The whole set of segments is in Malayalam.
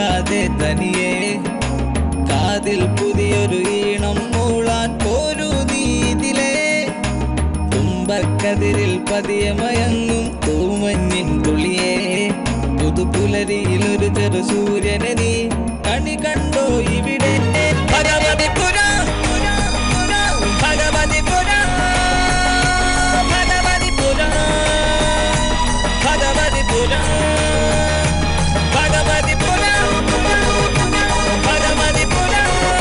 അറിയാതെ തനിയെ കാതിൽ പുതിയൊരു ഈണം മൂളാൻ പോരൂ നീതിലേ തുമ്പക്കതിരിൽ പതിയെ മയങ്ങും തൂമഞ്ഞിൻ തുള്ളിയേ പുതുപുലരിയിൽ ഒരു ചെറു സൂര്യനെ നീ കണി കണ്ടോ ഇവിടെ ഭഗവതി പുര ഭഗവതി പുര ഭഗവതി പുര ഭഗവതി പുര ഭഗവതി പുര ഭഗവതി പുര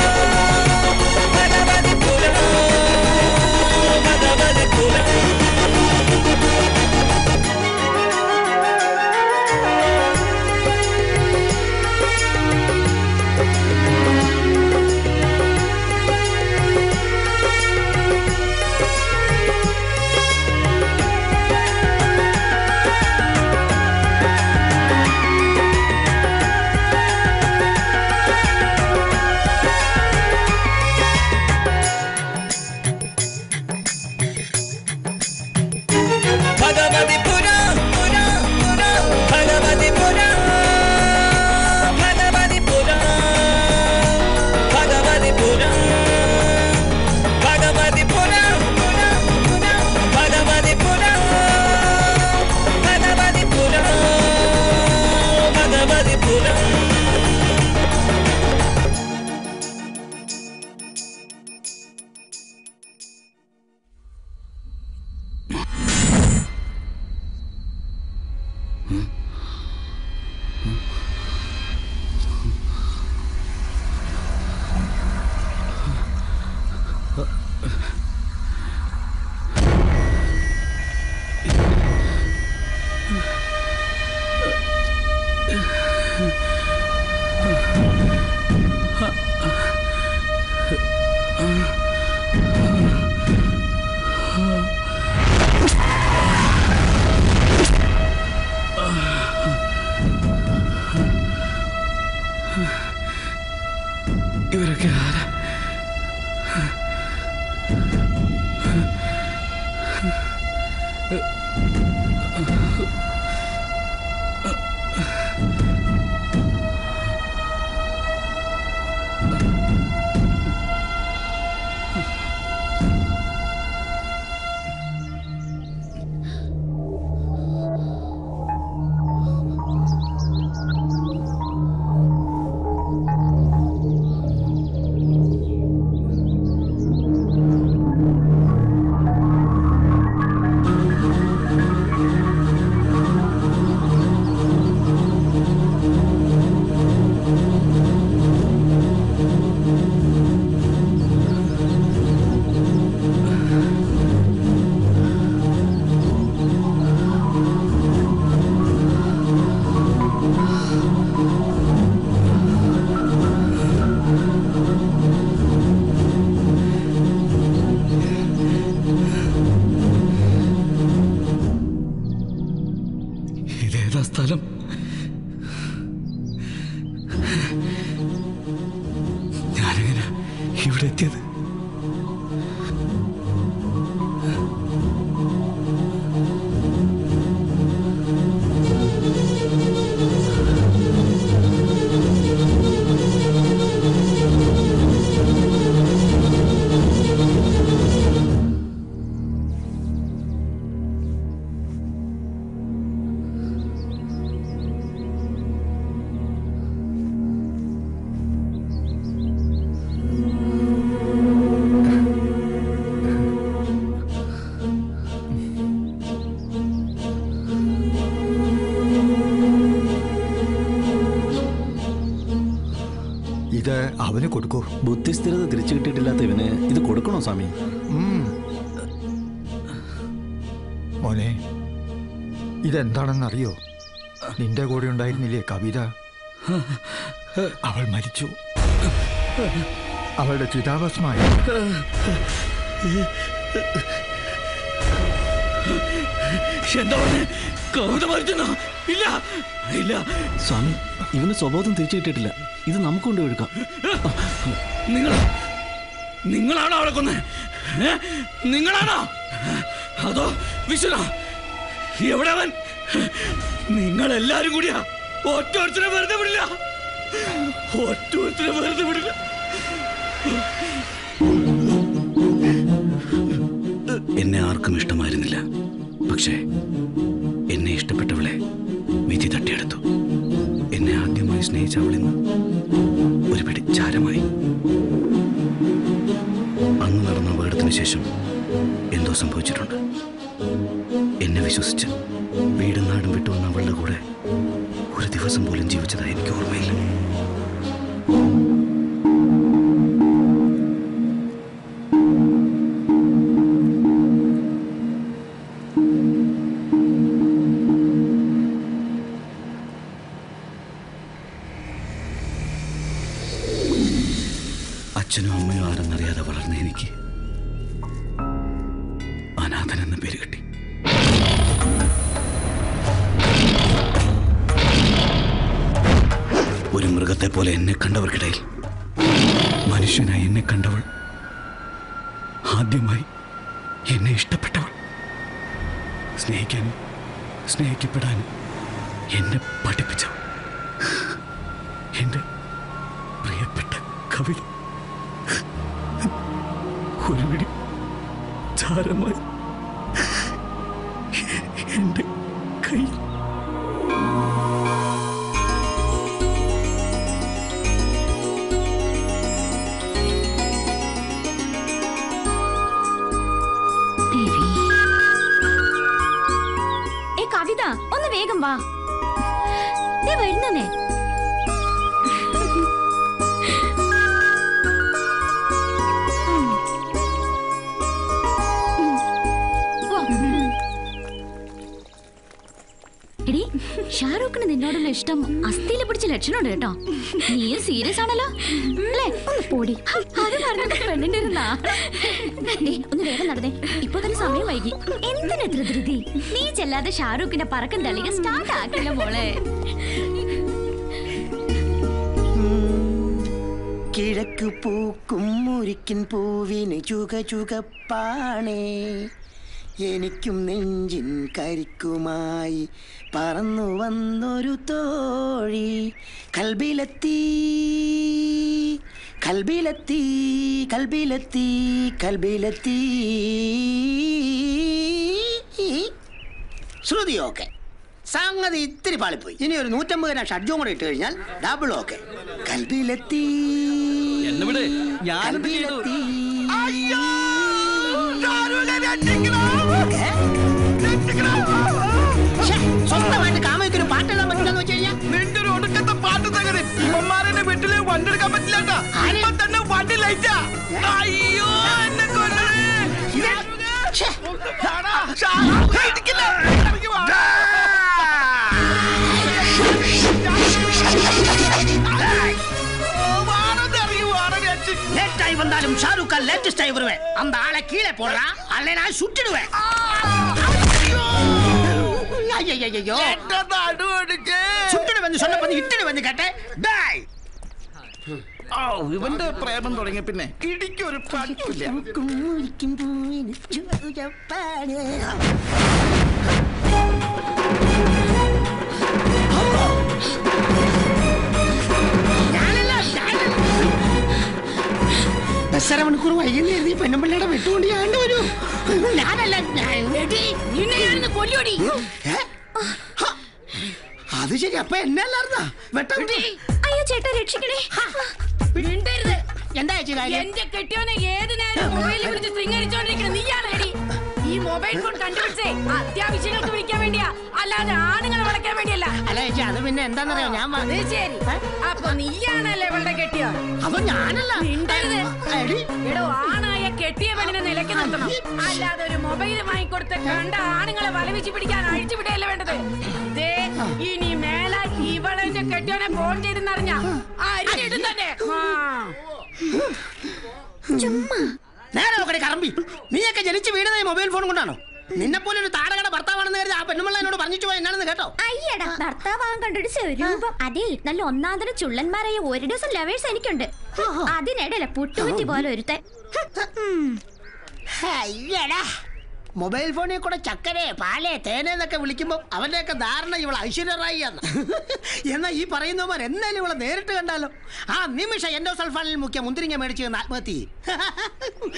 ഭഗവതി പുര ഭഗവതി പുര ഭഗവതി പുര പുര പുര ഭഗവതി പുര ഭഗവതി പുര ഭഗവതി പുര ഭഗവതി പുര പുര പുര ഭഗവതി പുര ഭഗവതി പുര ഭഗവതി പുര ഇവരൊക്കെ ആരാ ഇതേതാ സ്ഥലം ഞാനെങ്ങനെ ഇവിടെ എത്തിയത് ഇത് അവന് കൊടുക്കൂ ബുദ്ധിസ്ഥിരത തിരിച്ചു കിട്ടിയിട്ടില്ലാത്ത ഇവന് ഇത് കൊടുക്കണോ സ്വാമി ഉം. മോനെ ഇതെന്താണെന്നറിയോ നിന്റെ കൂടെ ഉണ്ടായിരുന്നില്ലേ കവിത അവൾ മരിച്ചു അവളുടെ ചിതാഭസ്മായി എന്താ പറഞ്ഞേ കവിത മരിച്ചെന്നോ ഇല്ല ഇല്ല സ്വാമി ഇവന് സ്വബോധം തിരിച്ചു കിട്ടിയിട്ടില്ല ഇത് നമുക്ക് കൊണ്ട് ഒഴുക്കാം നിങ്ങൾ നിങ്ങളാണോ അവളെ കൊന്നേ ഏ? നിങ്ങളാണോ അതോ വിശ്വന എവിടെ അവൻ നിങ്ങൾ എല്ലാരും കൂടിയാ ഒറ്റ ഒരുത്തനെ വെറുതെ വിടില്ല ഒറ്റ വെറുതെ വിടില്ല എന്നെ ആർക്കും ഇഷ്ടമായിരുന്നില്ല പക്ഷേ എന്നെ ഇഷ്ടപ്പെട്ടവളെ വിധി തട്ടിയെടുത്തു എന്നെ ആദ്യമായി സ്നേഹിച്ച അവളിന്ന് ഒരു പിടി ചാരമായി അന്ന് നടന്ന അപകടത്തിന് ശേഷം എന്തോ സംഭവിച്ചിട്ടുണ്ട് എന്നെ വിശ്വസിച്ച് വീടും നാടും വിട്ടു വന്ന അവളുടെ കൂടെ ഒരു ദിവസം പോലും ജീവിച്ചതായി എനിക്ക് ഓർമ്മയില്ല അച്ഛനും അമ്മയും ആരെന്നറിയാതെ വളർന്ന എനിക്ക് അനാഥൻ എന്ന പേര് കിട്ടി ഒരു മൃഗത്തെ പോലെ എന്നെ കണ്ടവർക്കിടയിൽ മനുഷ്യനായി എന്നെ കണ്ടവൾ ആദ്യമായി എന്നെ ഇഷ്ടപ്പെട്ടവൾ സ്നേഹിക്കാനും സ്നേഹിക്കപ്പെടാനും എന്നെ പഠിപ്പിച്ചവൾ എൻ്റെ പ്രിയപ്പെട്ട കവിത ഒരു പിടി ചാരമായി എൻ്റെ കയ്യിൽ ഏ കവിത ഒന്ന് വേഗം വാ ദേ വരുന്നേ എടി ഷാറൂഖിന് നിന്നോടുള്ള ഇഷ്ടം അസ്ഥിയില് പിടിച്ച ലക്ഷണമുണ്ട് കേട്ടോ നീയും സീരിയസ് ആണല്ലോ അല്ലേ ഒന്ന് പോടി അത് പറഞ്ഞത് പെണ്ണിന്റെ ഒരു നാണം. ഏയ്, ഒന്ന് വേഗം നടന്നേ ഇപ്പൊ തന്നെ സമയം വൈകി എന്തിനാ ഇത്ര ധൃതി നീ ചെല്ലാതെ ഷാറൂഖിന്റെ പറക്കം തള്ളിക സ്റ്റാർട്ട് ആക്കില്ല മോളെ കിഴക്ക് പൂക്കും മുരിക്കിൻ പൂവിന് ചുക ചുകപ്പാണേ എനിക്കും നെഞ്ചിൻ കരിക്കുമായി പറന്നു വന്നൊരു തോഴി കൽബിലെത്തി കൽബിലെത്തി കൽബിലെത്തി കൽബിലെത്തി ശ്രുതി ഓക്കെ സംഗതി ഇത്തിരി പാളിപ്പോയി ഇനി ഒരു നൂറ്റമ്പത് ഗ്രാം ഷഡ്ജും കൂടെ ഇട്ട് കഴിഞ്ഞാൽ ഡബിൾ ഓക്കെ കൽബിലെത്തി എന്നെ ഞാൻ കൽബിലെത്തി ശ്ശെ, സ്വന്തമായിട്ട് കാമയ്ക്കൊരു പാട്ടെല്ലാം പറ്റില്ലെന്ന് വെച്ച് കഴിഞ്ഞാൽ നിന്റെ ഒരു ഒടുക്കത്തെ പാട്ട് തകര് ഇവന്മാരെന്നെ വീട്ടില് വണ്ടി എടുക്കാൻ പറ്റില്ല ആര്? ഇപ്പൊ തന്നെ വണ്ടി ലൈറ്റാ അയ്യോ എന്നെ കൊല്ലണേ ശ്ശെ, ഷാടാ, ഷാടാ, ഇടിക്കില്ല. ഇറങ്ങി വാ. ഓ, വാടന്ന് ഇറങ്ങി വാട വെച്ച്. லேட்டாய் வந்தாலும் ஷாருக் கான் லேட்டஸ்ட் ஆகி வருவேன் அந்த ஆளை கீழே போடுறா அல்ல நான் சுட்டுடுவேன் ஐயோ എന്റെ നടുവെടുക്ക്. சுட்டுடுவேன் சொன்னப்ப இட்டுடுவேன் கேட்டேன் டேய் ഓ, ഇവന്റെ പ്രേമം തുടങ്ങിയ പിന്നെ ഇടിക്കൊരു പറ്റില്ല കുമ്മുരിക്കും പൂവിന് ചുവപ്പാണ്. ഞാനല്ല, ഞാനല്ല. ബസ്സര മണിക്കൂർ വൈകുന്നേരം എഴുതി പെണ്ണുമ്പിള്ളയുടെ വെട്ടുകൊണ്ട് ഞാൻ വരൂ ഞാനല്ല ഞാൻ കൊല്ലുപടി അത് ശരി അപ്പൊ എന്നെ അല്ലായിരുന്ന വെട്ടം അയ്യോ ചേട്ടാ രക്ഷിക്കണേ മിണ്ടരുത് എന്താ ചേച്ചി കാര്യം എന്റെ കെട്ടിയോനെ ഏത് നേരം മൊബൈലിൽ വിളിച്ച് ശൃംഗരിച്ചോണ്ടിരിക്കുന്ന നീയാണേടി ഈ മൊബൈൽ ഫോൺ കണ്ടുപിടിച്ചേ അത്യാവശ്യങ്ങൾക്ക് വിളിക്കാൻ വേണ്ടിയാ അല്ലാതെ ആണുങ്ങളെ വിളിക്കാൻ വേണ്ടിയല്ല അല്ല ചേച്ചി അത് പിന്നെ എന്താന്നറിയോ ഞാൻ വ- അത് ശരി അപ്പൊ നീയാണല്ലേ ഇവളുടെ കെട്ടിയോ അത് ഞാനല്ല മിണ്ടരുത് എടി, എടോ ആണായ കെട്ടിയ പെണ്ണിനെ നിലയ്ക്ക് നിർത്തണം അല്ലാതെ ഒരു മൊബൈൽ വാങ്ങിക്കൊടുത്ത് കണ്ട ആണുങ്ങളെ വലവിച്ച് പിടിക്കാൻ അഴിച്ചു വിടുകയല്ല വേണ്ടത് ദേ ഇനി മേലാൽ ഇവളെന്റെ കെട്ടിയോനെ ഫോൺ ചെയ്തെന്നറിഞ്ഞ അരിഞ്ഞിടും തന്നെ ആ. നേരെ നോക്കടി കറമ്പി നീയൊക്കെ ജനിച്ച് വീണത് ഈ മൊബൈൽ ഫോൺ കൊണ്ടാണോ നിന്നെ പോലെ ഒരു താടകട ഭർത്താവാണെന്ന് കരുതി ആ പെണ്ണുമ്പിള്ള എന്നോട് പറഞ്ഞിട്ട് പോയി എന്നാണെന്ന് കേട്ടോ അയ്യടാ ഭർത്താവാൻ കണ്ടൊരു സ്വരൂപം അതെ നല്ല ഒന്നാന്തര ചുള്ളന്മാരായ ഒരു ഡസൻ ലവേഴ്സ് എനിക്കുണ്ട് അതിനിടയില പുട്ടുകുറ്റി പോലെ ഒരുത്തൻ ഉം. അയ്യടാ മൊബൈൽ ഫോണിൽ കൂടെ ചക്കരെ പാലേ തേനെന്നൊക്കെ വിളിക്കുമ്പോൾ അവന്റെയൊക്കെ ധാരണ ഇവൾ ഐശ്വര്യറായി എന്ന് എന്നാ ഈ പറയുന്നവന്മാർ എന്നാലും ഇവളെ നേരിട്ട് കണ്ടാലോ ആ നിമിഷം എൻഡോ സൾഫാനിൽ മുഖ്യ മുന്തിരിങ്ങ മേടിച്ച് നിന്ന് ആത്മഹത്യ ചെയ്യും.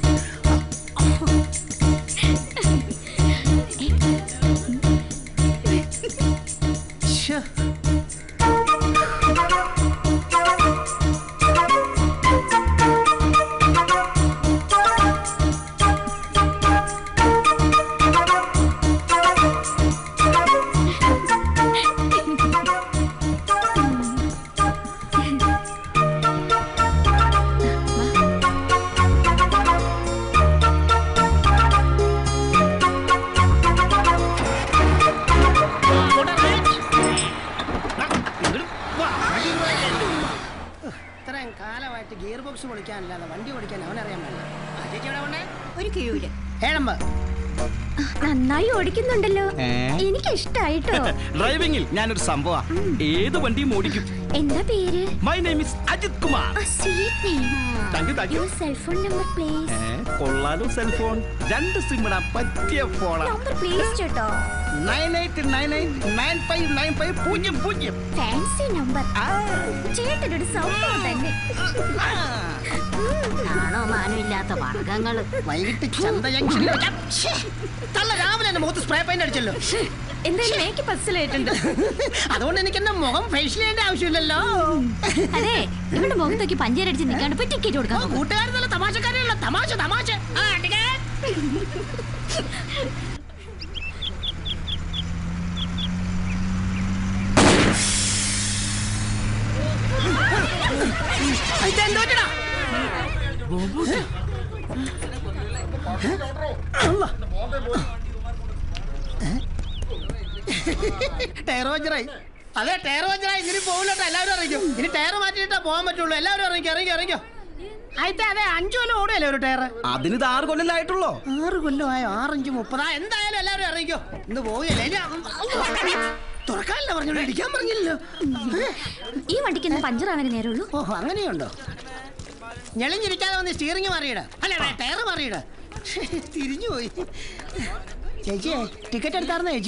ശ്ശോ. ഇത്രയും കാലമായിട്ട് ഗിയർ ബോക്സ് പൊളിക്കാനില്ലാതെ വണ്ടി ഓടിക്കാൻ അവനറിയാൻ പാടില്ല ആ, ചേച്ചി എവിടെ കൊണ്ടേ ഒരു കിഴൂര് ഏഴമ്പ് നന്നായി ഓടിക്കുന്നുണ്ടല്ലോ എനിക്ക് ഇഷ്ടായിട്ടോ ഡ്രൈവിംഗിൽ ഞാനൊരു സംഭവ ഏത് വണ്ടിയും ഓടിക്കും എന്താ പേര് my name is Ajith Kumar sweet name thank you thank you your cellphone number please കൊള്ളാലോ സെൽഫോൺ രണ്ട് സിം ഇടാൻ പറ്റിയ ഫോണാ നമ്പർ പ്ലീസ് ചേട്ടോ nine eight nine eight nine five nine five പൂജ്യം പൂജ്യം ഫാൻസി നമ്പർ ചേട്ടനൊരു സൗന്ദര്യം തന്നെ ആണോ മാനം ഇല്ലാത്ത വർഗങ്ങള് വൈകിട്ട് ചന്ത ജംഗ്ഷനിൽ വെച്ചാ- ശ്ശേ, തള്ള രാവിലെ എന്റെ മുഖത്ത് സ്പ്രേ പെയിന്റ് അടിച്ചല്ലോ എന്തായാലും മേക്കപ്പ് അസലായിട്ടുണ്ട് അതുകൊണ്ട് എനിക്ക് എന്റെ മുഖം ഫേഷ്യൽ ചെയ്യേണ്ട ആവശ്യമില്ലല്ലോ അതെ നിങ്ങളുടെ മുഖത്തേക്ക് പഞ്ചേരടിച്ച് നിൽക്കാണ്ട് പോയി ടിക്കറ്റ് കൊടുക്കാൻ നോക്ക്. കൂട്ടുകാർ നല്ല തമാശക്കാരല്ല തമാശ തമാശ ആ, ടിക്കറ്റ്. ഇതെന്തോ പറ്റടാ? അള്ളാ. ടയർ പഞ്ചറായി അതെ ടയർ പഞ്ചറായി ഇനി പോകില്ലട്ടോ എല്ലാവരും അറിയിക്കും ഇനി ടയർ മാറ്റിയിട്ടാ പോകാൻ പറ്റുള്ളൂ എല്ലാവരും ഇറങ്ങിക്കോ ഇറങ്ങിക്കോ ഇറങ്ങിക്കോ ആയിത്തെ അതെ അഞ്ചു കൊല്ലം ഓടുകയല്ലേ ഒരു ടയർ അതിന് ഇത് ആറ് കൊല്ലമായിട്ടുള്ളോ ആറ് കൊല്ലമായോ ആറഞ്ച് മുപ്പതാ എന്തായാലും എല്ലാവരും ഇറങ്ങിക്കോ ഇന്ന് പോവുകയല്ലേ ഇനി തുറക്കാനല്ല പറഞ്ഞോളൂ ഇടിക്കാൻ പറഞ്ഞില്ലല്ലോ ഈ വണ്ടിക്ക് എന്താ പഞ്ചർ ആവാൻ നേരമുള്ളൂ ഓഹോ അങ്ങനെയുണ്ടോ ഞെളിഞ്ഞിരിക്കാതെ വന്ന് സ്റ്റിയറിംഗ് മാറിയിട അല്ല ടയർ മാറിയിട തിരിഞ്ഞു പോയി ചേച്ചിയെ ടിക്കറ്റ് എടുത്തായിരുന്നോ ചേച്ചി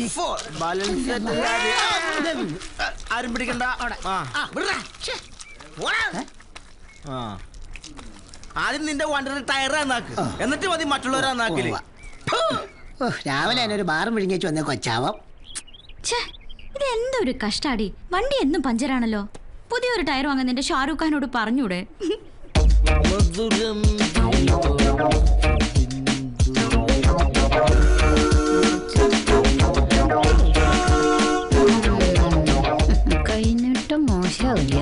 ആരും പിടിക്കണ്ട ആ. ആ, വിട്രാ. ശ്ശേ, പോടാ. ആ. ആദ്യം നിന്റെ വണ്ടിയുടെ ടയർ നന്നാക്ക് എന്നിട്ട് മതി മറ്റുള്ളവരെ നന്നാക്കല് ഓ, രാവിലെ തന്നെ ഒരു ബാറും വിഴുങ്ങിച്ചു വന്നേ കൊച്ചാവം ഛേ ഇത് എന്താ ഒരു കഷ്ടാടി വണ്ടി എന്നും പഞ്ചറാണല്ലോ പുതിയൊരു ടയർ വാങ്ങാൻ നിന്റെ ഷാറൂഖ് ഖാനോട് പറഞ്ഞൂടെ കഴിഞ്ഞിട്ട് മോശമില്ല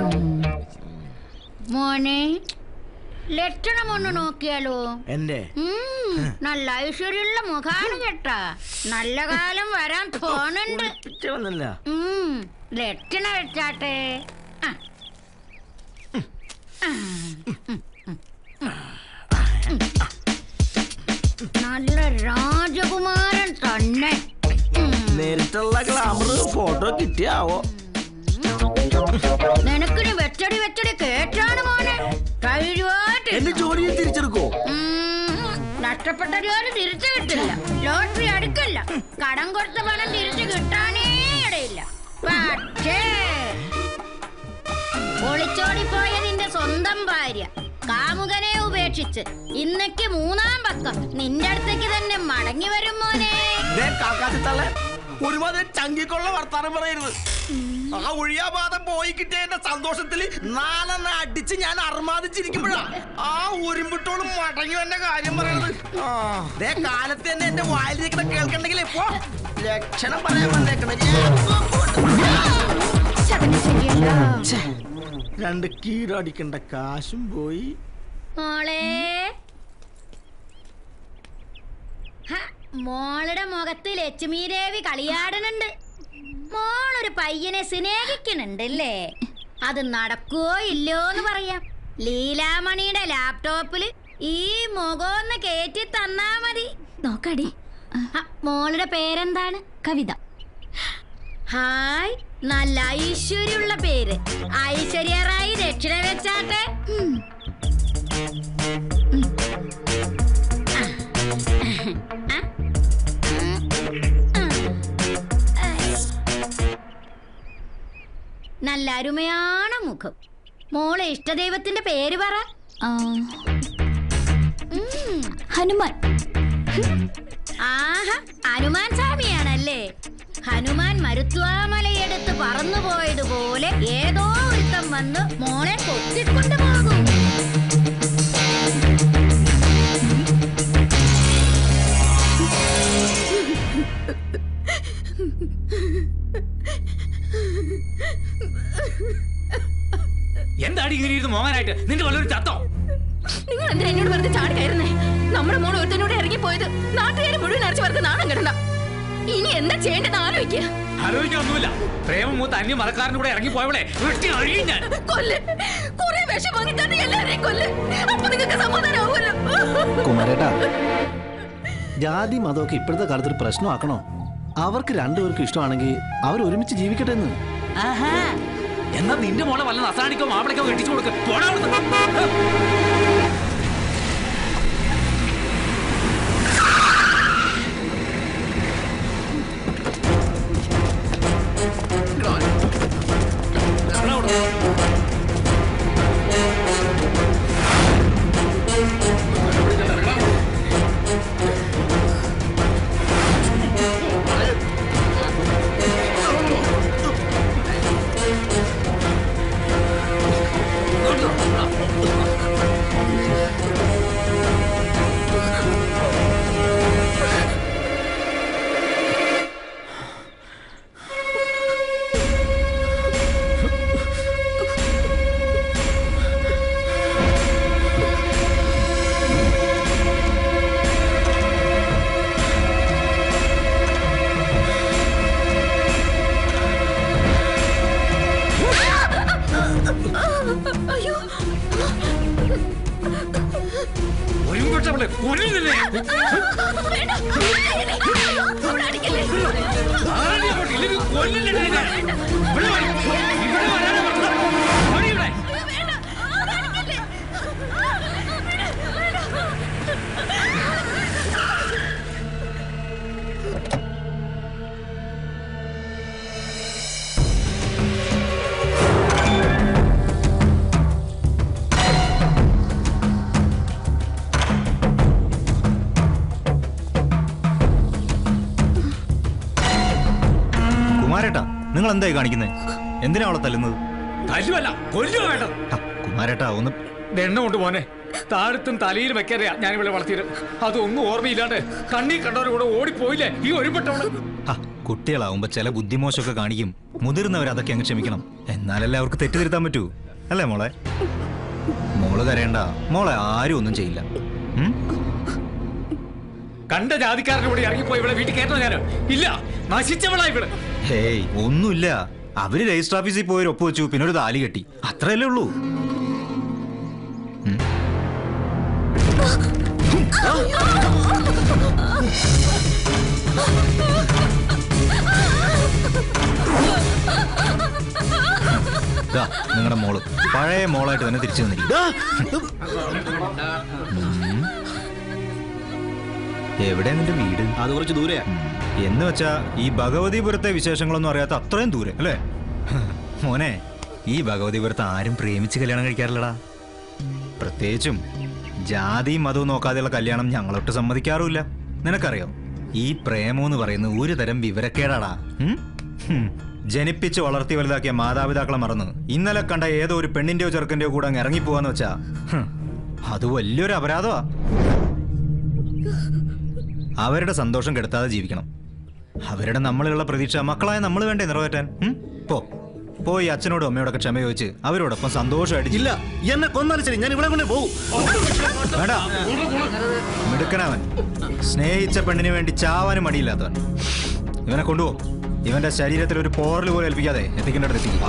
മോനെ ലക്ഷണം ഒന്ന് നോക്കിയാലോ എന്റെ ഉം, നല്ല ഐശ്വര്യമുള്ള മുഖാണ് കേട്ടാ നല്ല കാലം വരാൻ തോന്നുന്നുണ്ട് പിറ്റേ വന്നല്ല ഉം, ലക്ഷണം വെച്ചാട്ടെ ആ. ആ. നല്ല രാജകുമാരൻ തന്നെ ഉം. നേരിട്ടുള്ള ഗ്ലാമർ ഫോട്ടോ കിട്ടിയാവോ നിനക്കിനി വെച്ചടി വെച്ചടി കേട്ടാണ് മോനെ ധൈര്യമായിട്ട് എന്റെ ജോലിയെ തിരിച്ചെടുക്കോ ഉം. നഷ്ടപ്പെട്ട ജോലി തിരിച്ചു കിട്ടില്ല ലോട്ടറി അടുക്കല്ല കടം കൊടുത്ത പണം തിരിച്ചു കിട്ടാനേ ഇടയില്ല പക്ഷേ ഒളിച്ചോടിപ്പോയ നിന്റെ സ്വന്തം ഭാര്യ കാമുകനെ ഉപേക്ഷിച്ച് ഇന്നയ്ക്ക് മൂന്നാം പക്കം നിന്റെ അടുത്തേക്ക് തന്നെ മടങ്ങി വരും മോനെ കാക്കാത്തിത്തള്ള ഒരുമാതിരി ചങ്കിക്കൊള്ള വർത്താനം പറയരുത് ആ ഒഴിയാപാതം പോയി കിട്ടിയതിന്റെ സന്തോഷത്തില് നാലെണ്ണ അടിച്ച് ഞാൻ അർമാദിച്ചിരിക്കുമ്പോഴാ ആ ഉരുമ്പിട്ടോളും മടങ്ങി എന്റെ കാര്യം പറയണത് ആ, ദേ കാലത്ത് തന്നെ എന്റെ വായിലിരിക്കണ കേൾക്കണ്ടെങ്കിൽ ഇപ്പോ ലക്ഷണം പറയാൻ വന്നേക്കണ ശകനം ശരിയല്ല രണ്ട് കീടം അടിക്കേണ്ട കാശും പോയി മോളെ ഹ, മോളുടെ മുഖത്ത് ലക്ഷ്മി ദേവി കളിയാടുന്നുണ്ട് മോളൊരു പയ്യനെ സ്നേഹിക്കുന്നുണ്ടല്ലേ അത് നടക്കുവോ ഇല്ലയോ എന്ന് പറയാം ലീലാമണിയുടെ ലാപ്ടോപ്പിൽ ഈ മുഖമൊന്ന് കയറ്റി തന്നാ മതി നോക്കാടി ഹ, മോളുടെ പേരെന്താണ് കവിത ഹായ് നല്ല ഐശ്വര്യമുള്ള പേര് ഐശ്വര്യ റായി ദക്ഷിണ വെച്ചാട്ടെ ഉം. ആ, നല്ല അരുമയാണ് മുഖം മോളെ ഇഷ്ടദൈവത്തിന്റെ പേര് പറ ആ, ഉം. ഹനുമാൻ ആഹാ ഹനുമാൻ സ്വാമിയാണല്ലേ ഹനുമാൻ മരുത്വാമലയെടുത്ത് പറന്നുപോയതുപോലെ ഏതോ ഒരുത്തം വന്ന് മോളെ കൊത്തിക്കൊണ്ടു പോകും എന്താടി ഇങ്ങനെ ഇരുന്ന് മോങ്ങാനായിട്ട് നിന്റെ വല്ലൊരു ചത്തോ നിങ്ങൾ എന്തിനാ എന്നോട് വെറുതെ ചാടി കയറുന്നേ നമ്മുടെ മോൾ ഒരുത്തനോട് ഇറങ്ങിപ്പോയത് നാട്ടുകാരെ മുഴുവൻ അരച്ച് വെറുതെ നാണം കിടണ്ട ഇനി എന്താ ചെയ്യേണ്ടത് ആലോചിക്കുക ആലോചിക്കാനൊന്നുമില്ല പ്രേമം മൂത്ത് അന്യ മറക്കാരൻ്റെ കൂടെ ഇറങ്ങി പോയവളെ വെട്ടി അഴിയും ഞാൻ കൊല്ല് കുറെ വിഷം വാങ്ങി തന്നെ എല്ലാരെയും കൊല്ല് അപ്പൊ നിങ്ങൾക്ക് സമാധാനമാവുമല്ലോ കുമാരേട്ടാ ജാതി മതമൊക്കെ ഇപ്പോഴത്തെ കാലത്ത് ഒരു പ്രശ്നമാക്കണോ അവർക്ക് രണ്ടുപേർക്കും ഇഷ്ടമാണെങ്കിൽ അവർ ഒരുമിച്ച് ജീവിക്കട്ടെ എന്ന് ആഹാ. എന്നാ നിന്റെ മോളെ വല്ല നസാണിക്കോ മാപ്പിളക്കോ കെട്ടിച്ചു കൊടുക്ക പോടാ അവിടുന്ന്. ഒരുമ്പെട്ടവളെ കൊല്ലുന്നില്ലേ ആരെയും അങ്ങോട്ട് ഇല്ലെങ്കിൽ കൊല്ലില്ലേ നിന്നെ? ഇവിടെ വാ. ഇവിടെ വരാനാ പറഞ്ഞത്. ഓടി ഇവിടെ. കുമാരേട്ടാ നിങ്ങൾ എന്തായി കാണിക്കുന്നത് എന്തിനാ അവളെ തല്ലുന്നത് തല്ലുമല്ല കൊല്ലുക വേണ്ടത് ഹ, കുമാരേട്ടാ ഒന്ന് എണ്ണ കൊണ്ട് പോനെ താഴത്തും തലയിൽ വെക്കാതെയാ ഞാൻ ഇവിടെ വളർത്തിയത് അതൊന്നും ഓർമ്മയില്ലാണ്ട് കണ്ണീ കണ്ടവരുടെ കൂടെ ഓടിപ്പോയില്ലേ ഈ ഒരുപെട്ടവള് ഹ, കുട്ടികളാവുമ്പോ ചില ബുദ്ധിമോശമൊക്കെ കാണിക്കും മുതിർന്നവർ അതൊക്കെ അങ്ങ് ക്ഷമിക്കണം എന്നാലല്ലേ അവർക്ക് തെറ്റ് തിരുത്താൻ പറ്റൂ അല്ലേ മോളെ മോള് കരയണ്ട മോളെ ആരും ഒന്നും ചെയ്യില്ല ഉം? കണ്ട ജാതിക്കാരുടെ കൂടെ ഇറങ്ങിപ്പോയി ഇവിടെ വീട്ടിൽ കയറ്റോ ഞാൻ ഇല്ല നശിച്ചവളാ ഇവിടെ ഹേയ് ഒന്നുമില്ല അവര് രജിസ്റ്റർ ഓഫീസിൽ പോയി ഒരു ഒപ്പ് വെച്ചു പിന്നെ ഒരു താലി കെട്ടി അത്രയല്ലേ ഉള്ളൂ ഉം. ദാ, നിങ്ങളുടെ മോള് പഴയ മോളായിട്ട് തന്നെ തിരിച്ചു വന്നിരിക്കും എവിടെയാ നിന്റെ വീട് അത് കുറച്ച് ദൂരെയാ ഉം. എന്ന് വെച്ചാ ഈ ഭഗവതിപുരത്തെ വിശേഷങ്ങളൊന്നും അറിയാത്ത അത്രയും ദൂരെ അല്ലേ മോനെ ഈ ഭഗവതിപുരത്ത് ആരും പ്രേമിച്ച് കല്യാണം കഴിക്കാറില്ലടാ പ്രത്യേകിച്ചും ജാതിയും മതവും നോക്കാതെയുള്ള കല്യാണം ഞങ്ങളൊട്ട് സമ്മതിക്കാറുമില്ല നിനക്കറിയോ ഈ പ്രേമം എന്ന് പറയുന്നത് ഒരു തരം വിവരക്കേടാടാ ഉം? ഹും. ജനിപ്പിച്ച് വളർത്തി വലുതാക്കിയ മാതാപിതാക്കളെ മറന്ന് ഇന്നലെ കണ്ട ഏതോ ഒരു പെണ്ണിന്റെയോ ചെറുക്കന്റെയോ കൂടെ അങ്ങ് ഇറങ്ങിപ്പോവാന്ന് വെച്ചാ ഹും, അത് വലിയൊരു അപരാധമാ അവരുടെ സന്തോഷം കെടുത്താതെ ജീവിക്കണം അവരുടെ നമ്മളിലുള്ള പ്രതീക്ഷ മക്കളായ നമ്മൾ വേണ്ടേ നിറവേറ്റാൻ ഉം? പോ പോയി അച്ഛനോടും അമ്മയോടൊക്കെ ക്ഷമ ചോദിച്ച് അവരോടൊപ്പം സന്തോഷമായിട്ട് ജീവി. ഇല്ല എന്നെ കൊന്നാലും ശരി ഞാൻ ഇവിടെ കൊണ്ട് പോകും വേണ്ട മിടുക്കനവൻ സ്നേഹിച്ച പെണ്ണിന് വേണ്ടി ചാവാനും മടിയില്ലാത്തവൻ ഇവനെ കൊണ്ടുപോകും ഇവന്റെ ശരീരത്തിൽ ഒരു പോറൽ പോലെ ഏൽപ്പിക്കാതെ എത്തിക്കേണ്ടത് എത്തിക്കും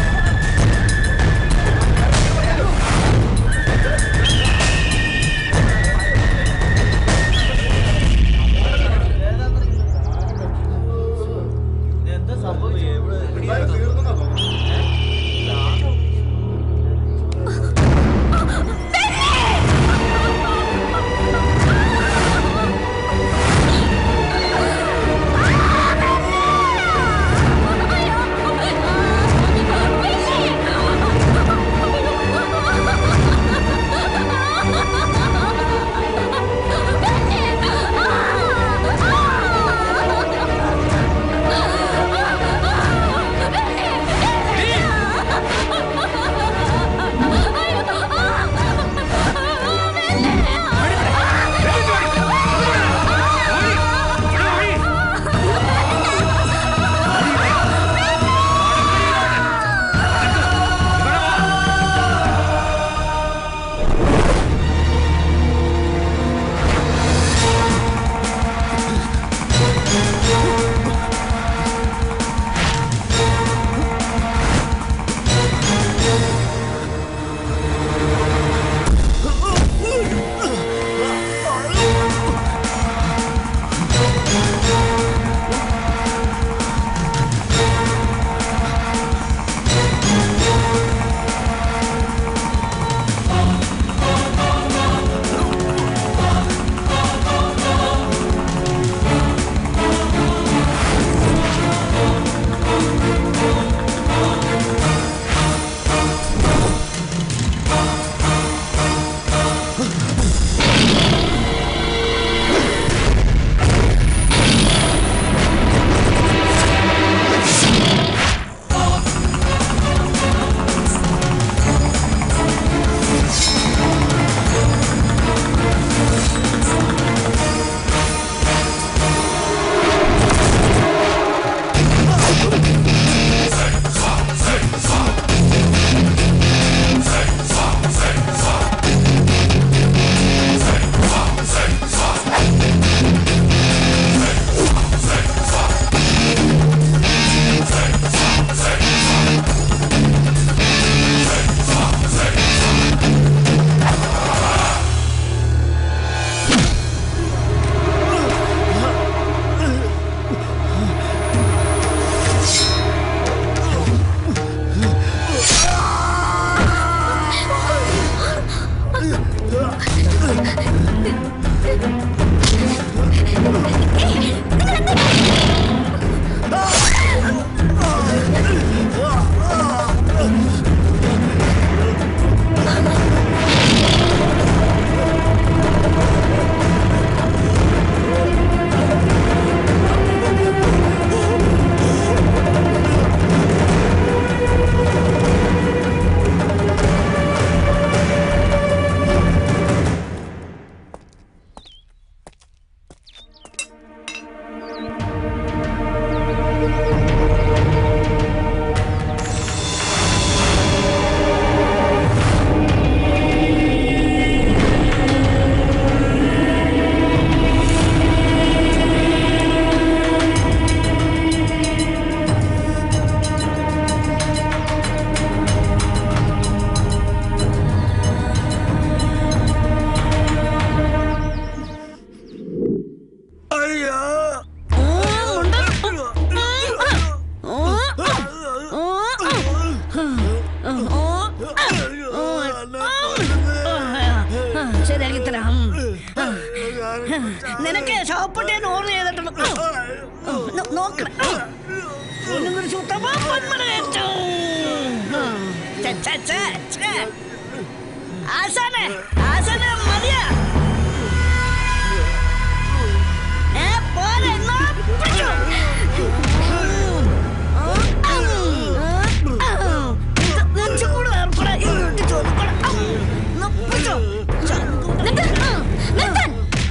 ആ നിനക്ക് ശവപ്പെട്ടിയാൻ ഓർഡർ ചെയ്തിട്ടുണ്ട് നോ- നോക്കണം ഒന്നും കൂടി ചുട്ടപ്പോ പൊന്മല കയറ്റും. ഛെ, ഛെ, ഛെ, ഛെ. ആശാനെ ആശാനെ മതിയാ ഏ പോലെ എന്നാ പിടിച്ചോ. ഇത് നെഞ്ചുകൂട് ഏർപ്പെടാ. ഇങ്ങോട്ട് ചോദിക്കണം. എന്നാ പിടിച്ചോ. നിർത്ത്. നിർത്താൻ.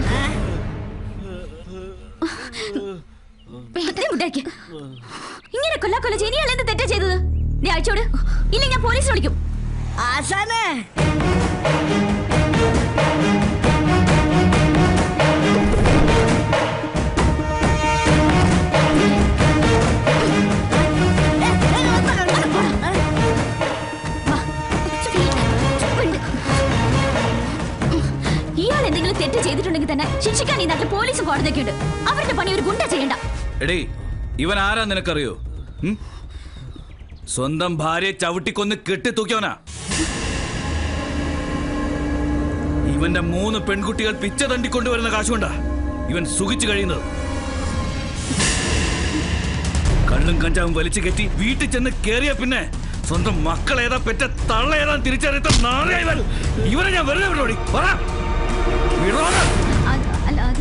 വേഗം വിട്ടേക്ക്. ഇങ്ങനെ കൊല്ലാ കൊല്ല ചെയ്ത് ഇയാൾ എന്ത് തെറ്റാ ചെയ്തത് നീ അയച്ചോട് ഇല്ല ഞാൻ പോലീസ് വിളിക്കും ആശാനെ ഇയാൾ എന്തെങ്കിലും തെറ്റ് ചെയ്തിട്ടുണ്ടെങ്കിൽ തന്നെ ശിക്ഷിക്കാൻ ഈ നാട്ടിൽ പോലീസും കോടതിയൊക്കെ ഉണ്ട് അവരുടെ പണി ഒരു ഗുണ്ട ചെയ്യണ്ട എടേ ഇവൻ ആരാ നിനക്കറിയോ ഉം? സ്വന്തം ഭാര്യയെ ചവിട്ടിക്കൊന്ന് കെട്ടിത്തൂക്കിയവനാ ഇവന്റെ മൂന്ന് പെൺകുട്ടികൾ പിച്ച തണ്ടിക്കൊണ്ടുവരുന്ന കാശുകൊണ്ടാ ഇവൻ സുഖിച്ചു കഴിയുന്നത് കള്ളും കഞ്ചാവും വലിച്ചു കെട്ടി വീട്ടിൽ ചെന്ന് കേറിയ പിന്നെ സ്വന്തം മക്കൾ ഏതാ പെറ്റ തള്ള ഏതാ തിരിച്ചറിയാത്ത നാളെ ഇവൻ ഇവനെ ഞാൻ വെറുതെ വിടോടി പറ വിടോടാ അത് അല്ല അത്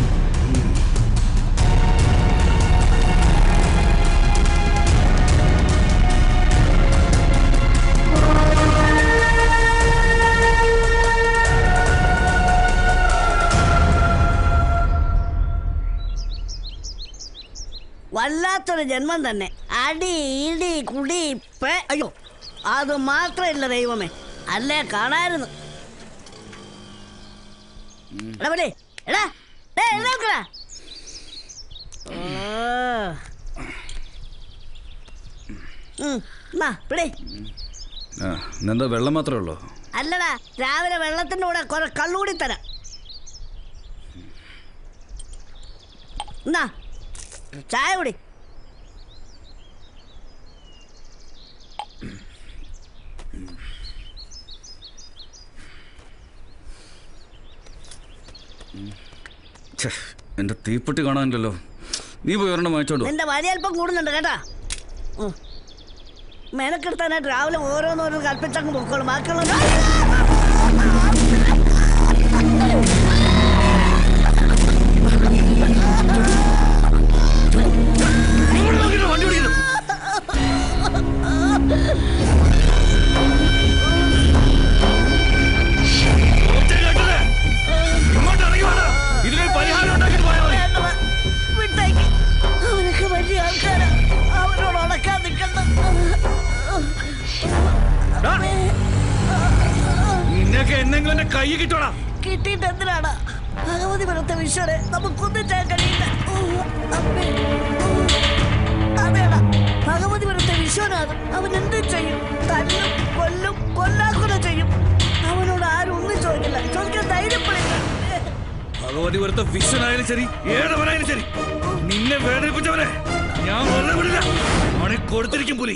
വല്ലാത്തൊരു ജന്മം തന്നെ അടി ഇടി കുടി പേ അയ്യോ അത് മാത്രമില്ല ദൈവമേ അല്ലേ കാണായിരുന്നു എടാ ഇവിടെ, എടാ ഡേ, എഴുന്നേൽക്കടാ. ഓ. ഉം, എന്നാ, പിടി. എന്താ വെള്ളം മാത്രമേ ഉള്ളൂ അല്ലടാ രാവിലെ വെള്ളത്തിന്റെ കൂടെ കുറെ കള്ളുകൂടി തരാം എന്നാ ചായ കുടി ഛെ, എന്റെ തീപ്പെട്ടി കാണാനില്ലല്ലോ നീ പോയി ഒരെണ്ണം വാങ്ങിച്ചോണ്ടോ നിന്റെ വലി അല്പം കൂടുന്നുണ്ട് കേട്ടാ ഉം. മെനക്കെടുത്താനായിട്ട് രാവിലെ ഓരോന്നോരോന്ന് കൽപ്പിച്ചങ്ങ് പൊക്കോളും ബാക്കിയുള്ള വണ്ടി ഓടിക്കുന്നു ഇങ്ങോട്ട് ഇറങ്ങി വേണ്ട ഇതിനൊരു പരിഹാരം ഉണ്ടാക്കിയിട്ട് പോയാൽ മതി വിട്ടേക്ക് അവനൊക്കെ വലിയ ആൾക്കാരാ അവരോട് ഉടക്കാൻ നിൽക്കണ്ട നിന്നൊക്കെ എന്തെങ്കിലും എന്റെ കൈ കിട്ടോടാ കിട്ടിയിട്ട് എന്തിനാണ് ഭഗവതി പുറത്തെ വിശ്വരെ നമുക്കൊന്നും ചെയ്യാൻ കഴിയില്ല ഓ, അമ്മേ. ഓ, അതേടാ ഭഗവതി പുറത്തെ വിശ്വനാഥ് അവൻ എന്ത് ചെയ്യും തല്ലും കൊല്ലും കൊല്ലാക്കൊല ചെയ്യും അവനോട് ആരും ഒന്നും ചോദിക്കില്ല ചോദിക്കാൻ ധൈര്യപ്പെടില്ല ഭഗവതി വെറുത്ത വിശ്വനായാലും ശരി ഏതവനായാലും ശരി നിന്നെ വേദനിപ്പിച്ചവനെ ഞാൻ വെറുതെ വിടില്ല മണി കൊടുത്തിരിക്കും പുലി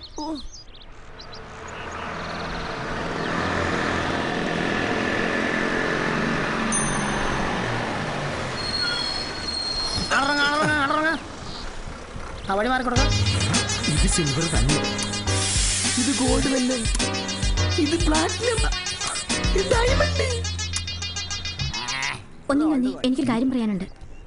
അടറങ്ങ അടറങ്ങ അടറങ്ങ ആ വഴി മാറി കൊടുക്ക ഇത് സിൽവർ തന്നെ ഇത് ഗോൾഡ് തന്നെ ഇത് പ്ലാറ്റിനം ഇത് ഡയമണ്ട് ഒന്നി ഒന്നി എനിക്കൊരു കാര്യം പറയാനുണ്ട്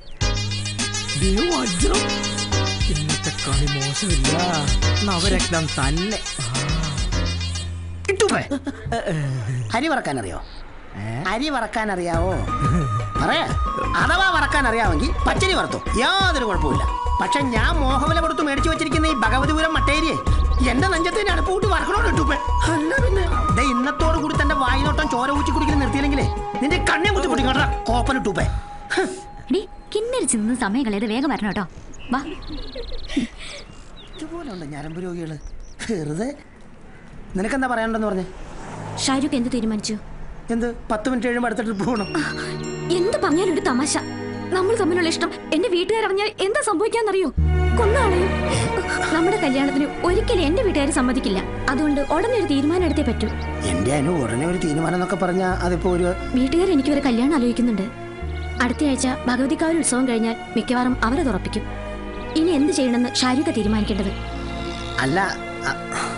വജ്രം ഇന്നത്തെ കളി മോശമില്ല നവരത്നം തന്നെ ഇട്ടുപേ അരി വറക്കാൻ അറിയോ അരി വറക്കാൻ അറിയാവോ പറയാ അഥവാ വറക്കാൻ അറിയാമെങ്കിൽ പച്ചരി വറുത്തു യാതൊരു കുഴപ്പമില്ല പക്ഷെ ഞാൻ മോഹവില കൊടുത്ത് മേടിച്ചു വെച്ചിരിക്കുന്ന ഈ ഭഗവതിപുരം മട്ടേരിയെ എന്റെ നെഞ്ചത്തിന് അടുപ്പൂട്ട് വറക്കണോട് ഇട്ടുപ്പേ അല്ല പിന്നെ ദേ ഇന്നത്തോട് കൂടി തന്റെ വായിനോട്ടം ചോര ഊച്ചി കുടിക്കുന്ന നിർത്തിയില്ലെങ്കിലേ നിന്റെ കണ്ണെ കുത്തി കുട്ടിക്കോട്ടാ കോപ്പൻ ഇട്ടുപ്പേ എടി കിന്നരിച്ച് നിന്ന് സമയം കളയത് വേഗം വരണം കേട്ടോ വാ ഇതുപോലെ ഉണ്ട് ഞരമ്പ് രോഗികള് വെറുതെ നിനക്കെന്താ പറയാനുണ്ടെന്ന് പറഞ്ഞേ ഷാരൂഖ് എന്ത് തീരുമാനിച്ചു എന്ത് പത്ത് മിനിറ്റ് കഴിയുമ്പോൾ അടുത്ത ട്രിപ്പ് പോകണം എന്ത് പറഞ്ഞാലും ഒരു തമാശ നമ്മൾ തമ്മിലുള്ള ഇഷ്ടം എന്റെ വീട്ടുകാരറിഞ്ഞാൽ എന്താ സംഭവിക്കാന്നറിയോ കൊന്നാളെയും നമ്മുടെ കല്യാണത്തിന് ഒരിക്കലും എന്റെ വീട്ടുകാർ സമ്മതിക്കില്ല അതുകൊണ്ട് ഉടനെ ഒരു തീരുമാനം എടുത്തേ പറ്റൂ എന്റെ അനു ഉടനെ ഒരു തീരുമാനം എന്നൊക്കെ പറഞ്ഞാൽ അതിപ്പോ ഒരു വീട്ടുകാർ എനിക്ക് ഒരു കല്യാണം ആലോചിക്കുന്നുണ്ട് അടുത്തയാഴ്ച ഭഗവതിക്കാവ് ഉത്സവം കഴിഞ്ഞാൽ മിക്കവാറും അവരെ തുറപ്പിക്കും ഇനി എന്ത് ചെയ്യണമെന്ന് ഷാരൂഖ തീരുമാനിക്കേണ്ടത് അല്ല അ-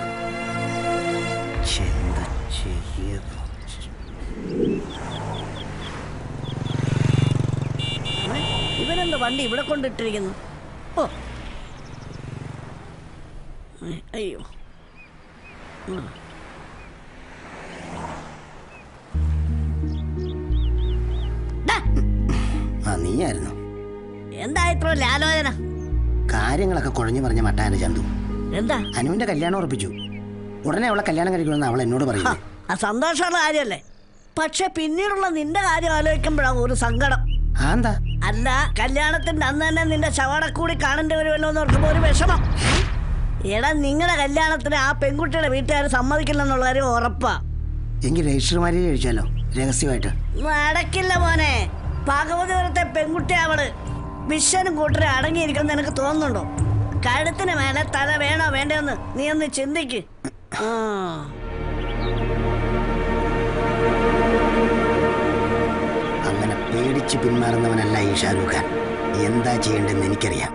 എന്താ ചെയ്യ ഇവനെന്താ വണ്ടി ഇവിടെ കൊണ്ടിട്ടിരിക്കുന്നു ഓ അയ്യോ ഉം. ഡാ, ആ നീയായിരുന്നു എന്താ ഇത്ര ലാലോചന കാര്യങ്ങളൊക്കെ കുഴഞ്ഞു പറഞ്ഞ മട്ടാന ചന്തു എന്താ അനുവിന്റെ കല്യാണം ഉറപ്പിച്ചു ഉടനെ അവളെ കല്യാണം കഴിക്കണമെന്ന് അവൾ എന്നോട് പറയുന്നു ആ സന്തോഷമുള്ള കാര്യമല്ലേ പക്ഷെ പിന്നീടുള്ള നിന്റെ കാര്യം ആലോചിക്കുമ്പോഴാണ് ഒരു സങ്കടം ആ എന്താ അല്ല കല്യാണത്തിന്റെ അന്ന് തന്നെ നിന്റെ ശവടക്കൂടി കാണേണ്ടി വരുമല്ലോ എന്ന് ഓർക്കുമ്പോ ഒരു വിഷമം എടാ നിങ്ങളുടെ കല്യാണത്തിന് ആ പെൺകുട്ടിയുടെ വീട്ടുകാർ സമ്മതിക്കില്ലെന്നുള്ള കാര്യം ഉറപ്പാ എങ്കിൽ രജിസ്റ്റർമാരെ കഴിച്ചാലോ രഹസ്യമായിട്ട് നടക്കില്ല മോനെ ഭാഗവതപുരത്തെ പെൺകുട്ടി അവള് വിശ്വനും കൂട്ടരെ അടങ്ങിയിരിക്കുന്ന നിനക്ക് തോന്നുന്നുണ്ടോ കഴുത്തിന് മേലെ തല വേണോ വേണ്ടെന്ന് നീ ഒന്ന് ചിന്തിക്ക് ആ അങ്ങനെ പേടിച്ച് പിന്മാറുന്നവനല്ല ഈ ഷാരൂഖ് ഖാൻ എന്താ ചെയ്യേണ്ടതെന്ന് എനിക്കറിയാം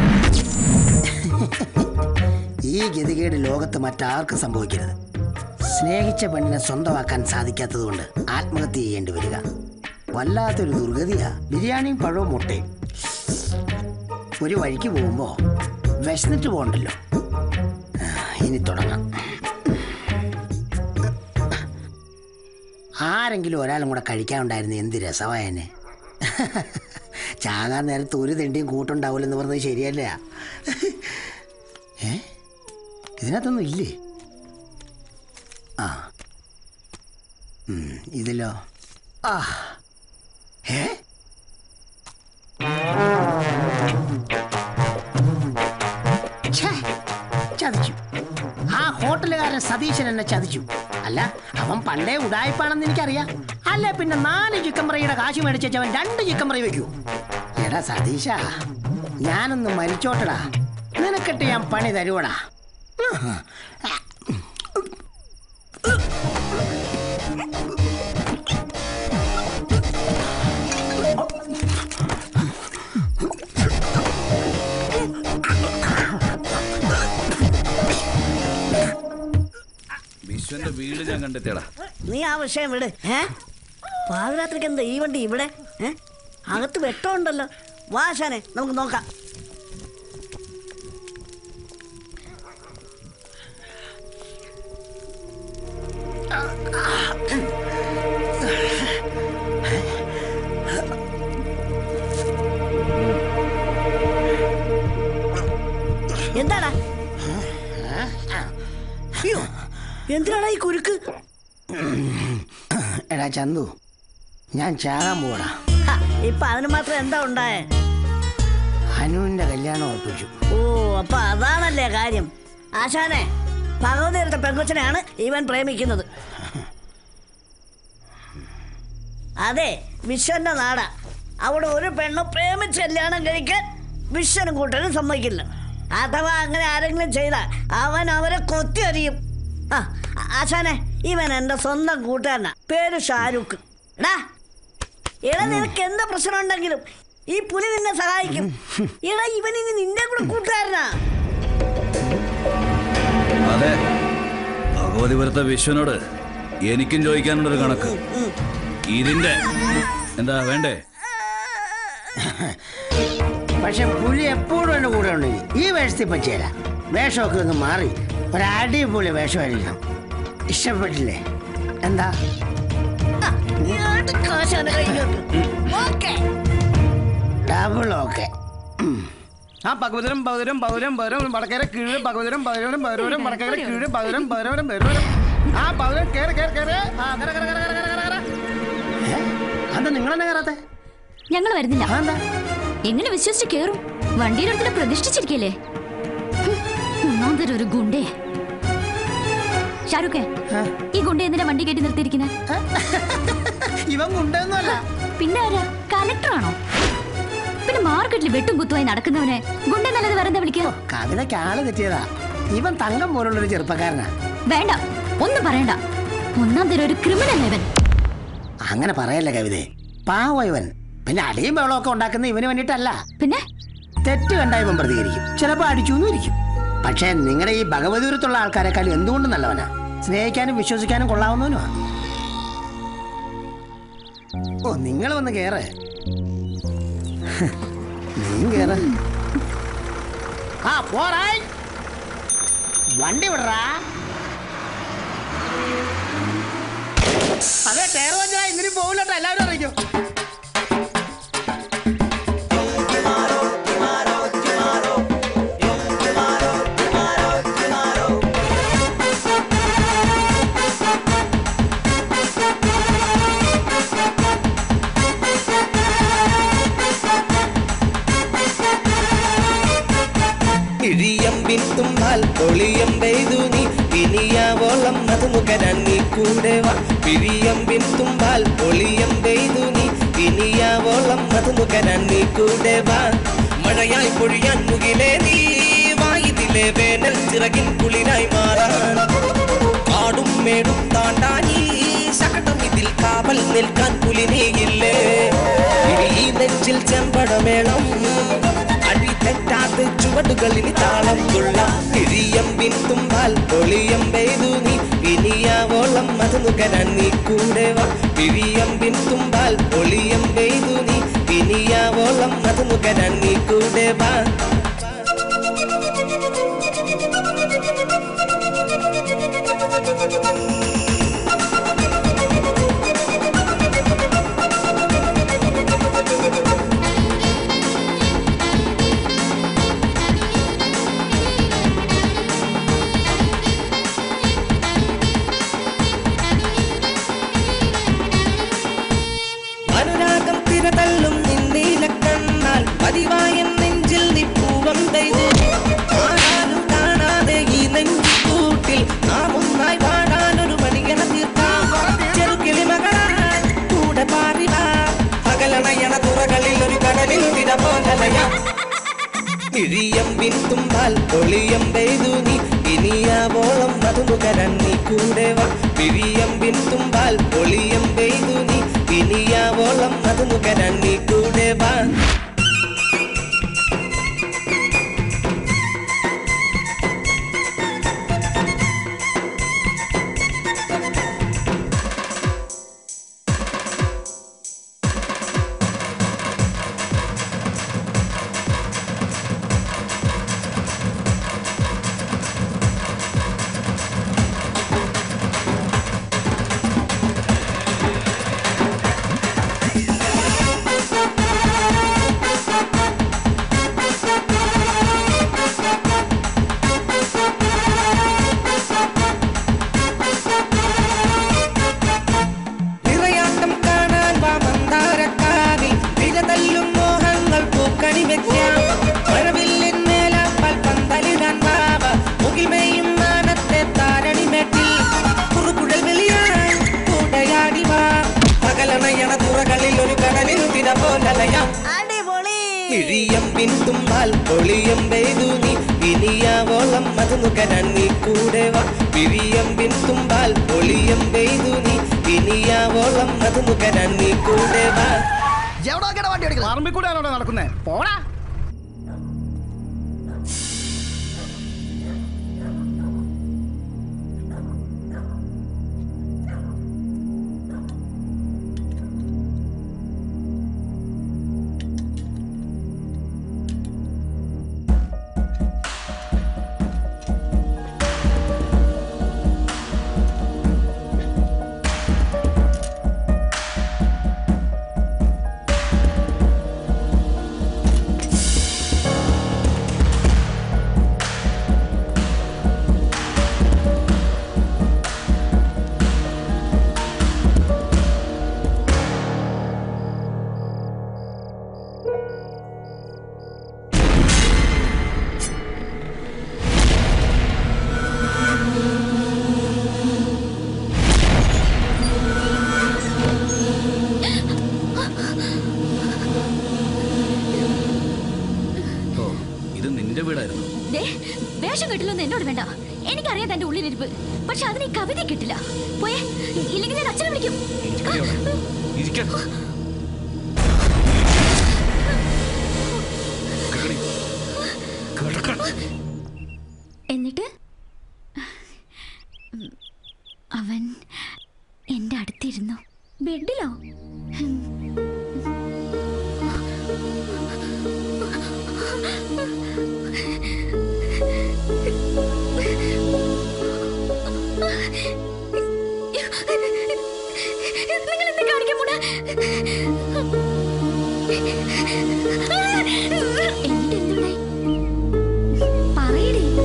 ഈ ഗതികേട് ലോകത്ത് മറ്റാർക്കും സംഭവിക്കരുത് സ്നേഹിച്ച പെണ്ണിനെ സ്വന്തമാക്കാൻ സാധിക്കാത്തതുകൊണ്ട് ആത്മഹത്യ ചെയ്യേണ്ടി വരിക വല്ലാത്തൊരു ദുർഗതിയാ ബിരിയാണിയും പഴവും മുട്ടയും ഒരു വഴിക്ക് പോകുമ്പോ വിശന്നിട്ട് പോകണ്ടല്ലോ ആ, ഇനി തുടങ്ങാം ആരെങ്കിലും ഒരാളും കൂടെ കഴിക്കാനുണ്ടായിരുന്നു എന്ത് രസമായനെ ചാകാൻ നേരത്ത് ഒരു തെണ്ടിയും കൂട്ടുണ്ടാവില്ലെന്ന് പറഞ്ഞത് ശരിയല്ല ഏ ഇതിനകത്തൊന്നും ഇല്ലേ ആ ഉം, ഇതിലോ ആ ഏ ഛേ, ചതിച്ചു ആ ഹോട്ടലുകാരൻ സതീശൻ എന്നെ ചതിച്ചു അല്ല അവൻ പണ്ടേ ഉടായ്പാണെന്ന് എനിക്കറിയാം അല്ല പിന്നെ നാല് ചിക്കൻ ഫ്രൈയുടെ കാശ് മേടിച്ചവൻ രണ്ട് ചിക്കൻ ഫ്രൈ വെക്കൂ എടാ സതീശ ഞാനൊന്ന് മരിച്ചോട്ടടാ നിനക്കിട്ട് ഞാൻ പണി തരുവടാ വിശ്വന്റെ വീട് ഞാൻ കണ്ടെത്തിയടാ നീ ആ വിഷയം വിട് ഏ പാതിരാത്രിക്ക് എന്താ ഈ വണ്ടി ഇവിടെ ഏ അകത്ത് വെട്ടമുണ്ടല്ലോ വാശാനെ നമുക്ക് നോക്കാം എന്താടാ അയ്യോ എന്തിനാടാ ഈ കുരുക്ക് എടാ ചന്തു ഞാൻ ചാകാൻ പോടാ ഹ, ഇപ്പൊ അതിന് മാത്രം എന്താ ഉണ്ടായേ അനുവിന്റെ കല്യാണം ഉറപ്പിച്ചു ഓ അപ്പൊ അതാണല്ലേ കാര്യം ആശാനെ ഭഗവതി എടുത്ത പെങ്കൊച്ചനെയാണ് ഇവൻ പ്രേമിക്കുന്നത് അതെ വിശ്വന്റെ നാടാ അവിടെ ഒരു പെണ്ണ് പ്രേമിച്ച് കല്യാണം കഴിക്കാൻ വിശ്വനും കൂട്ടനും സമ്മതിക്കില്ല അഥവാ അങ്ങനെ ആരെങ്കിലും ചെയ്താൽ അവൻ അവരെ കൊത്തി അറിയും ആ ആശാനെ ഇവൻ എന്റെ സ്വന്തം കൂട്ടുകാരനാ പേര് ഷാരൂഖ് എടാ എടാ നിനക്ക് എന്ത് പ്രശ്നം ഉണ്ടെങ്കിലും ഈ പുലി നിന്നെ സഹായിക്കും എടാ ഇവൻ ഇനി നിന്റെ കൂടെ കൂട്ടുകാരനാ അതെ ഭഗവതിപുരത്തെ വിശ്വനോട് എനിക്കും ചോദിക്കാനുള്ളൊരു കണക്ക് ഇതിന്റെ എന്താ വേണ്ടേ പക്ഷെ പുലി എപ്പോഴും എന്റെ കൂടെ ഉണ്ട് ഈ വേഷത്തിൽ പറ്റിയല്ല വേഷമൊക്കെ ഒന്ന് മാറി ഒരു അടിപൊളി വേഷമായിരിക്കണം ഇഷ്ടപ്പെട്ടില്ലേ എന്താ കാശാന്റെ കയ്യിലോട്ട് ഓക്കേ ഡബിൾ ഓക്കെ ആ ഭഗവതരം ഭഗവതരം ഭഗവരം ഭഗവരം വടക്കേര കീഴ് ഭഗവതരം ഭഗവരം ഭഗവരം വടക്കേര കീഴ് ഭഗവരം ഭഗവരം ഭഗവരം ആ ഭഗവരം കേറ് കേറ് കേറ് ആ കര കര കര കര കര കര എന്താ നിങ്ങളെന്നെ കയറാത്തെ ഞങ്ങൾ വരുന്നില്ല എങ്ങനെ വിശ്വസിച്ച് കേറും വണ്ടിയിലെടുത്തിട്ട് പ്രതിഷ്ഠിച്ചിരിക്കല്ലേ ഹും, ഒന്നാം തരം ഒരു ഗുണ്ടേ ഷാരൂഖേ ഈ ഗുണ്ട എന്തിനാ വണ്ടി കയറ്റി നിർത്തിയിരിക്കുന്നത് ഇവൻ ഗുണ്ടൊന്നുമല്ല പിന്നെ ആരാ കലക്ടറാണോ പിന്നെ മാർക്കറ്റിൽ വെട്ടും കുത്തുമായി നടക്കുന്നവനെ ഗുണ്ട നല്ലത് വേറെ എന്താ വിളിക്കുക കവിതയ്ക്ക് ആള് തെറ്റിയതാ ഇവൻ തങ്കം പോലുള്ളൊരു ചെറുപ്പക്കാരനാ വേണ്ട ഒന്നും പറയണ്ട ഒന്നാം തരം ഒരു ക്രിമിനൽ ഇവൻ അങ്ങനെ പറയല്ല കവിതേ പാവ ഇവൻ പിന്നെ അടിയും ബഹളമൊക്കെ ഉണ്ടാക്കുന്ന ഇവന് വേണ്ടിയിട്ടല്ല പിന്നെ തെറ്റ് കണ്ട ഇവൻ പ്രതികരിക്കും ചിലപ്പോൾ അടിച്ചു ഇരിക്കും പക്ഷേ നിങ്ങളുടെ ഈ ഭഗവതപുരത്തുള്ള ആൾക്കാരെക്കാളും എന്തുകൊണ്ട് നല്ലവനാ സ്നേഹിക്കാനും വിശ്വസിക്കാനും കൊള്ളാവുന്നവനുമാ ഓ നിങ്ങൾ വന്ന് കേറ് നീ കേറ് ആ പോറായി വണ്ടി വിടറാ അതെ ടയർ വച്ചാ ഇന്നിനും പോകില്ലട്ടോ എല്ലാവരും അറിയിക്കും ഇഴിയമ്പിൻ തുമ്പാൽ ഒളിയം പെയ്തു നീ പിനിയാവോളം മധുമുഖരൻ നീ കൂടെ വാ പിഴിയമ്പിൻ തുമ്പാൽ ഒളിയം പെയ്തു നീ പിനിയാവോളം മധുമുഖരൻ നീ കൂടെ വാ മഴയായി പൊഴിയാൻ മുകിലേ നീ വായുതിലെ വേനൽ ചിറകിൻ കുളിരായി മാറാൻ കാടും മേടും താണ്ടാനീ ശകടം ഇതിൽ കാവൽ നിൽക്കാൻ പുലിനേയില്ലേ ഈ നെഞ്ചിൽ ചെമ്പടമേളം അടി തെറ്റാത്ത ചുവടുകളിന് താളം കൊള്ളാം കിഴിയമ്പിൻ തുമ്പാൽ ഒളിയം പെയ്തു നീ ഇനിയാവോളം മധുനുകരൻ നീ കൂടെ വാ പിഴിയമ്പിൻ തുമ്പാൽ ഒളിയം പെയ്തു നീ ഇനിയാവോളം മധുനുകരൻ നീ കൂടെ വാ അനുരാഗം തിരതല്ലും നിന്നീല കണ്ണാൽ പതിവായ നെഞ്ചിൽ നീ പൂവം പെയ്തു ആരാരും കാണാതെ ഈ നെഞ്ചൂട്ടിൽ നാം ഒന്നായി പാടാൻ ഒരു മണികണ തീർക്കാം ചെറുകിളി മകളാൻ കൂടെ പാറിവാ പകലണയണ തുറകളിൽ ഒരു കടലിൽ വിട പോലലയാ ഇഴിയമ്പിൻ തുമ്പാൽ ഒളിയം പെയ്തു നീ ഇനിയാവോളം മധുമുഖരൻ നീ കൂടെ വാ പിഴിയമ്പിൻ തുമ്പാൽ ഒളിയം പെയ്തു നീ ഇനിയാവോളം മധുമുഖരൻ നീ കൂടെ വാ നിറയാട്ടം കാണാൻ വാ മന്ദാരക്കാവിൽ വിരതല്ലും മോഹങ്ങൾ പൂക്കണി വെക്കാം മഴവില്ലിൻ മേലാപ്പാൽ പന്തലിടാൻ വാവ മുകിൽമേയും മാനത്തെ താരണി മെട്ടി കുറുകുഴൽ വെളിയാൻ കൂടയാടി വാ പകലണയണ തുറകളിൽ ഒരു കടലിൽ തിര പോലലയാം ഇഴിയം പിന്തുമ്പാൽ ഒളിയം പെയ്തു നീ ഇനിയാവോളം മധുനുകരൻ നീ കൂടെ വാ പിഴിയം പിന്തുമ്പാൽ ഒളിയം പെയ്തു നീ ഇനിയാവോളം മധുനുകരൻ നീ കൂടെ വാ എവിടെ വണ്ടി ഓടിക്കുന്നത് പറമ്പിൽ കൂടെ ആണോ നടക്കുന്നേ പോടാ ഓ ഇത് നിന്റെ വീടായിരുന്നു ദേ, വേഷം കിട്ടില്ലെന്ന് എന്നോട് വേണ്ട എനിക്കറിയാം തന്റെ ഉള്ളിലിരിപ്പ് പക്ഷെ അതിന് ഈ കവിത കിട്ടില്ല പോയേ ഇല്ലെങ്കിൽ ഞാൻ അച്ഛനെ വിളിക്കും ഇരിക്കാം എന്നിട്ട് എന്തുണ്ടായി പറയടി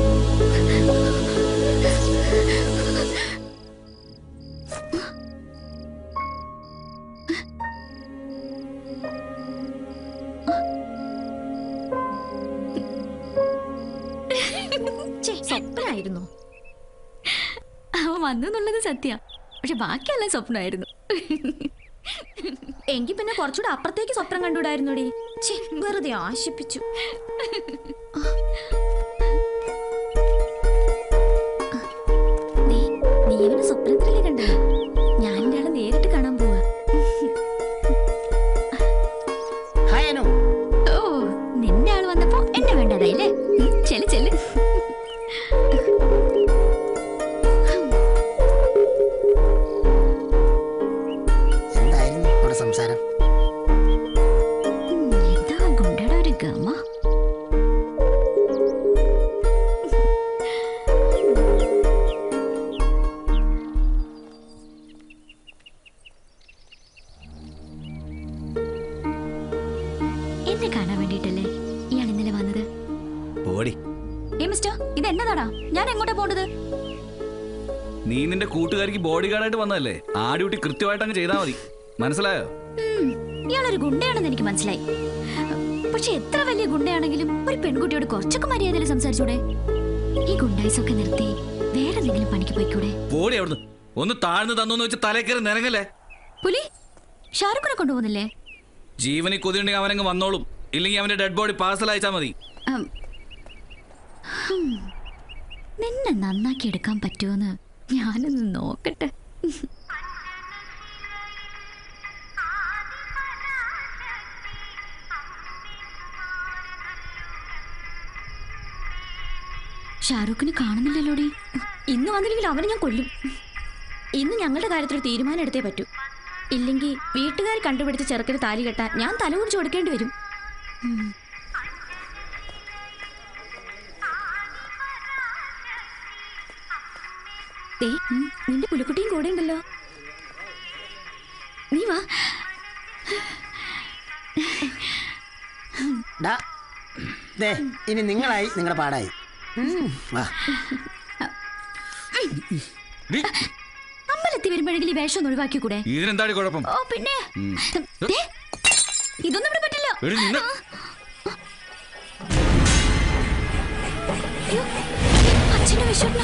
സ്വപ്നായിരുന്നു അവൻ വന്നു എന്നുള്ളത് സത്യ പക്ഷെ ബാക്കിയെല്ലാം സ്വപ്നമായിരുന്നു എങ്കിൽ പിന്നെ കുറച്ചുകൂടെ അപ്പുറത്തേക്ക് സ്വപ്നം കണ്ടുകൂടായിരുന്നോടി ഛെ, വെറുതെ ആശിപ്പിച്ചു നീ നീ ഇവനെ സ്വപ്നത്തിലല്ലേ കണ്ടത് ഞാൻ എൻ്റെ ആളെ നേരിട്ട് കാണാൻ പോവാ ഹായ് അനു ഓ നിന്റെ ആള് വന്നപ്പോ എന്നെ വേണ്ടതായില്ലേ ഉം, ചെല്ല് ചെല്ല് എന്തായിരുന്നു അവിടെ സംസാരം ഉം, എന്താ ഗുണ്ടയുടെ ഒരു ഗമ എന്നെ കാണാൻ വേണ്ടിട്ടല്ലേ ഇയാൾ ഇന്നലെ വന്നത് പോടി ഏ മിസ്റ്റർ ഇത് എന്നതാടാ ഞാൻ എങ്ങോട്ടാ പോണ്ടത് നീ നിന്റെ കൂട്ടുകാരിക്ക് ബോഡി ഗാർഡായിട്ട് വന്നതല്ലേ ആ ഡ്യൂട്ടി കൃത്യമായിട്ട് അങ്ങ് ചെയ്താൽ മതി മനസ്സിലായോ ഉം, ഇയാളൊരു ഗുണ്ടയാണെന്ന് എനിക്ക് മനസ്സിലായി പക്ഷെ എത്ര വലിയ ഗുണ്ടയാണെങ്കിലും ഒരു പെൺകുട്ടിയോട് കുറച്ചൊക്കെ മര്യാദയിൽ സംസാരിച്ചൂടെ ഈ ഗുണ്ടായിസൊക്കെ നിർത്തി വേറെ എന്തെങ്കിലും പണിക്ക് പോയിക്കൂടെ പോടി അവിടുന്ന് ഒന്ന് താഴ്ന്നു തന്നോന്ന് വെച്ച് തലേ കയറി നിരങ്ങല്ലേ പുലി ഷാറുഖിനെ കൊണ്ടുപോകുന്നില്ലേ ജീവനി കൊതിയുണ്ടെങ്കിൽ അവനങ്ങ് വന്നോളും ഇല്ലെങ്കിൽ അവന്റെ ഡെഡ് ബോഡി പാഴ്സൽ അയച്ചാൽ മതി ഉം. ഹും. നിന്നെ നന്നാക്കി എടുക്കാൻ പറ്റുമോന്ന് ഞാനൊന്ന് നോക്കട്ടെ ഷാറൂഖിനെ കാണുന്നില്ലല്ലോടി ഇന്ന് വന്നില്ലെങ്കിൽ അവനെ ഞാൻ കൊല്ലും ഇന്ന് ഞങ്ങളുടെ കാര്യത്തിൽ തീരുമാനം എടുത്തേ പറ്റൂ ഇല്ലെങ്കിൽ വീട്ടുകാർ കണ്ടുപിടിച്ച് ചെറുക്കന് താലി കെട്ടാൻ ഞാൻ തല കുറിച്ച് കൊടുക്കേണ്ടി വരും ഉം. ദേ, ഉം, നിന്റെ പുലിക്കുട്ടിയും കൂടെ ഉണ്ടല്ലോ നീ വാ ഡാ ദേ ഇനി നിങ്ങളായി നിങ്ങളുടെ പാടായി ഉം, വാ അമ്പലത്തിൽ വരുമ്പോഴെങ്കിലും ഈ വേഷം ഒന്ന് ഒഴിവാക്കി കൂടെ ഇതിനെന്താടി കുഴപ്പം ഓ പിന്നെ ഉം. ദേ, ഇതൊന്നും ഇവിടെ പറ്റില്ല എടി നിന്നെ അയ്യോ, അച്ഛന്റെ വിശ്വപ്ന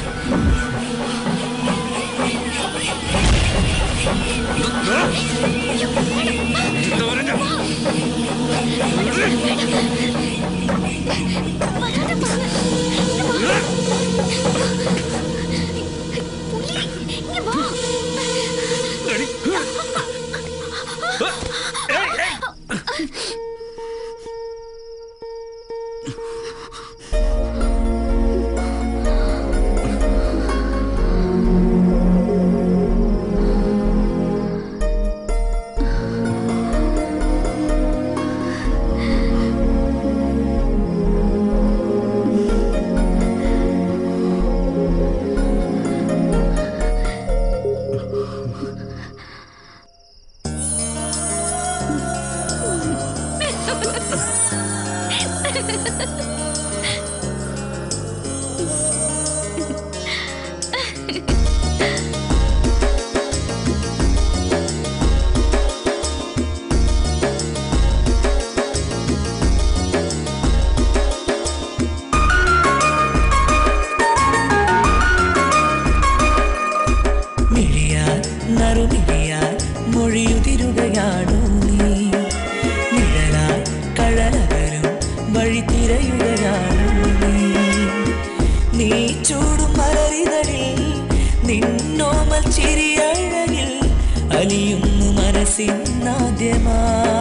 മിഴിയാൽ നറുമിഴിയാൽ മൊഴിയുതിരുകയാണോ നീ നിഴലാൽ കഴലകരും വഴി തിരയുകയാണോ നീ നീ ചൂടും മലരിതളിൽ നിന്നോമൽ ചിരിയഴകിൽ അലിയുന്നു മനസ്സിനാദ്യമാ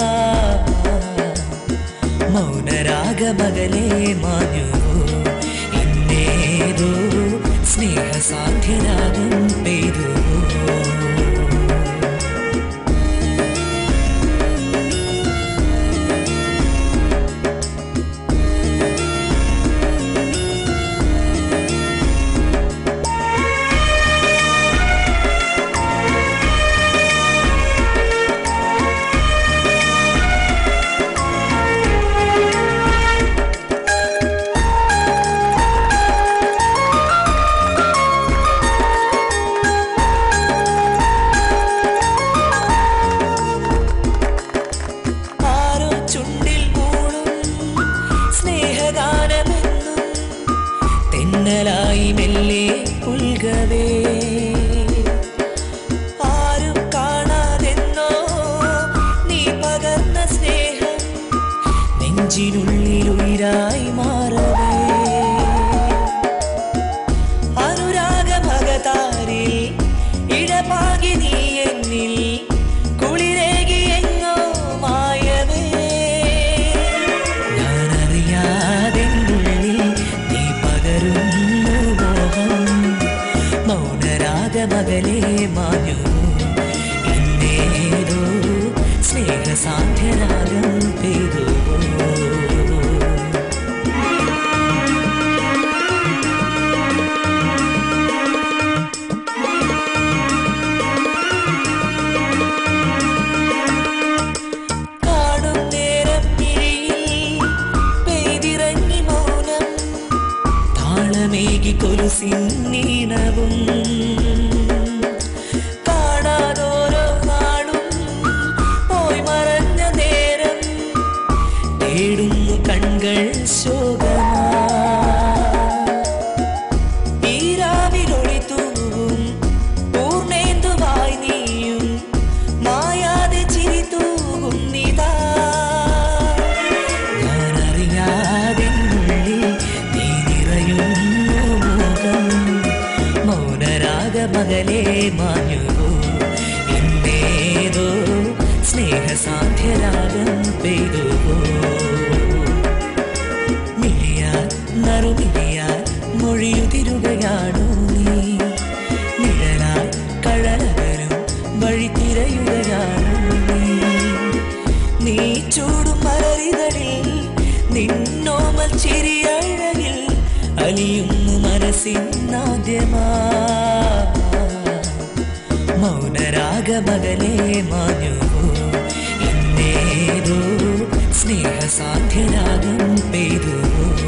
മൗനരാഗമകലേ മാഞ്ഞു ഇന്നേതോ സ്നേഹസാധ്യരാഗം പെയ്തു ആ തണലായി മെല്ലെ പുൽകവേ ആരും കാണാതെന്നോ നീ പകർന്ന സ്നേഹം നെഞ്ചിനുള്ളിൽ ഉയരായി മാറവേ അനുരാഗഭഗതാരിൽ ഇടപാകി നീ എന്നിൽ കുളിരേകി എങ്ങോ മായവേ ഞാനറിയാതെന്നുള്ളിൽ നീ പകരുന്നു മോഹം മൗനരാഗമകലേ മാഞ്ഞു എന്നേതോ സ്നേഹസാധ്യരാഗം പെയ്തു കാണും നേരം മിഴിയിൽ പെയ്തിറങ്ങി മൗനം താളമേകി കൊലുസിൻ നീണവും കാണാതോരോ നാളും പോയി മറഞ്ഞ നേരം തേടുന്നു കൺകൾ ശോകമാ ഈരാവിലൊളി തൂവും പൂർണേന്തുവായി നീയും മായാതെ ചിരി തൂകും നിതാ ഞാനറിയാതെ ഉള്ളിൽ നീ നിറയുന്നു മോഹം മൗനരാഗമകലേ മാഞ്ഞു എന്നേതോ സ്നേഹസാധ്യരാഗം പെയ്തു മിഴിയാൽ നറുമിഴിയാൽ മൊഴിയുതിരുകയാണു നീ നിഴലാൽ കഴലകരും വഴി തിരയുകയാണു നീ നീ ചൂടും മലരിതളിൽ നിന്നോമൽ ചിരിയഴകിൽ അലിയുന്നു മനസ്സിനാദ്യമാ മൗനരാഗമകലേ മാഞ്ഞു എന്നേതോ സ്നേഹസാധ്യരാഗം പെയ്തു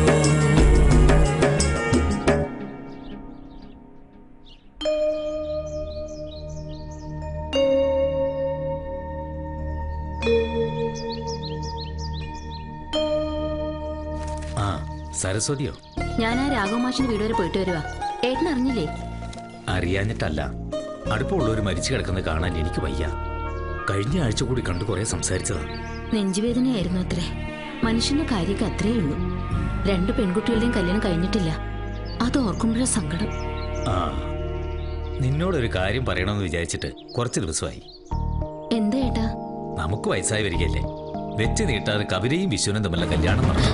ആ സരസ്വതിയോ ഞാൻ ആ രാഘവമാഷിന്റെ വീട് വരെ പോയിട്ട് വരുവാ ഏട്ടൻ അറിഞ്ഞില്ലേ അറിയാഞ്ഞിട്ടല്ല അടുപ്പമുള്ളവർ മരിച്ചു കിടക്കുന്നത് കാണാൻ എനിക്ക് വയ്യ കഴിഞ്ഞ ആഴ്ച കൂടി കണ്ടു കുറെ സംസാരിച്ചതാ നെഞ്ചുവേദനയായിരുന്നു അത്രേ മനുഷ്യന്റെ കാര്യമൊക്കെ അത്രേ ഉള്ളൂ രണ്ട് പെൺകുട്ടികളുടെയും കല്യാണം കഴിഞ്ഞിട്ടില്ല അത് ഓർക്കുമ്പോഴാ സങ്കടം ആ നിന്നോടൊരു കാര്യം പറയണമെന്ന് വിചാരിച്ചിട്ട് കുറച്ച് ദിവസമായി എന്താ ഏട്ടാ നമുക്ക് വയസ്സായി വരികയല്ലേ വെച്ച് നീട്ടാതെ കവിതയും വിശ്വനും തമ്മിലുള്ള കല്യാണം നടന്നു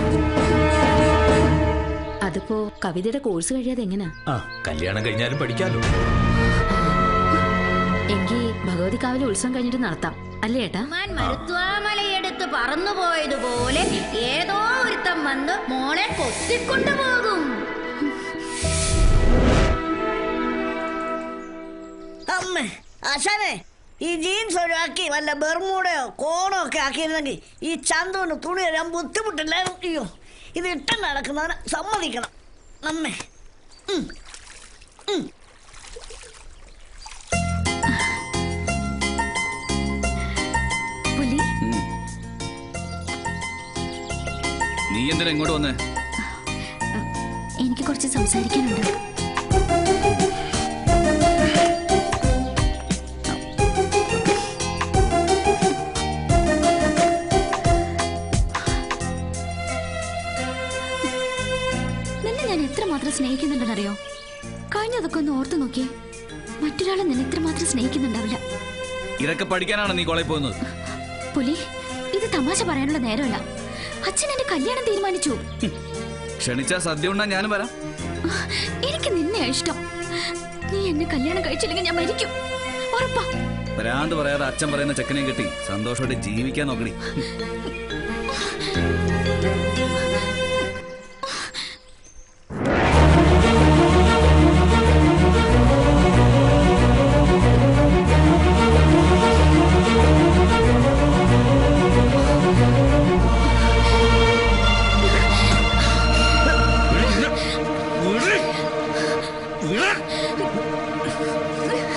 അതിപ്പോ കവിതയുടെ കോഴ്സ് കഴിയാതെ എങ്ങനാ ആ കല്യാണം കഴിഞ്ഞാലും പഠിക്കാലോ എങ്കിൽ ഭഗവതി കാവിലെ ഉത്സവം കഴിഞ്ഞിട്ട് നടത്താം അല്ലേ ഏട്ടാ മാൻ മരുത്വാമലയെടുത്ത് പറന്നുപോയതുപോലെ ഏതോ ഒരുത്തം വന്ന് മോളെ കൊത്തിക്കൊണ്ടു പോകും അമ്മേ ആശാനെ ഈ ജീൻസ് ഒഴിവാക്കി വല്ല ബെർമൂടയോ കോണോ ഒക്കെ ആക്കിയിരുന്നെങ്കിൽ ഈ ചന്തുവിന് തുണി തരാൻ ബുദ്ധിമുട്ടില്ലായിരുന്നു അയ്യോ ഇത് ഇട്ടം നടക്കുന്നവനെ സമ്മതിക്കണം അമ്മേ ഉം. ഉം. പുലി നീ എന്തിനാ ഇങ്ങോട്ട് വന്നേ എനിക്ക് കുറച്ച് സംസാരിക്കാനുണ്ട് നിന്നെ ഞാൻ എത്രമാത്രം സ്നേഹിക്കുന്നുണ്ടെന്നറിയോ കഴിഞ്ഞതൊക്കെ ഒന്ന് ഓർത്തു നോക്കിയേ മറ്റൊരാളെ നിന്നെ ഇത്രമാത്രം സ്നേഹിക്കുന്നുണ്ടാവില്ല ഇതൊക്കെ പഠിക്കാനാണ് നീ കോളേജ് പോകുന്നത് പുലി ഇത് തമാശ പറയാനുള്ള നേരമല്ല അച്ഛൻ എന്റെ കല്യാണം തീരുമാനിച്ചു ക്ഷണിച്ചാ സദ്യ ഉണ്ണാൻ ഞാനും വരാം എനിക്ക് നിന്നെയാ ഇഷ്ടം നീ എന്നെ കല്യാണം കഴിച്ചില്ലെങ്കിൽ ഞാൻ മരിക്കും ഉറപ്പാ ഭ്രാന്ത് പറയാതെ അച്ഛൻ പറയുന്ന ചെക്കനെ കിട്ടി സന്തോഷമായിട്ട് ജീവിക്കാൻ നോക്കടി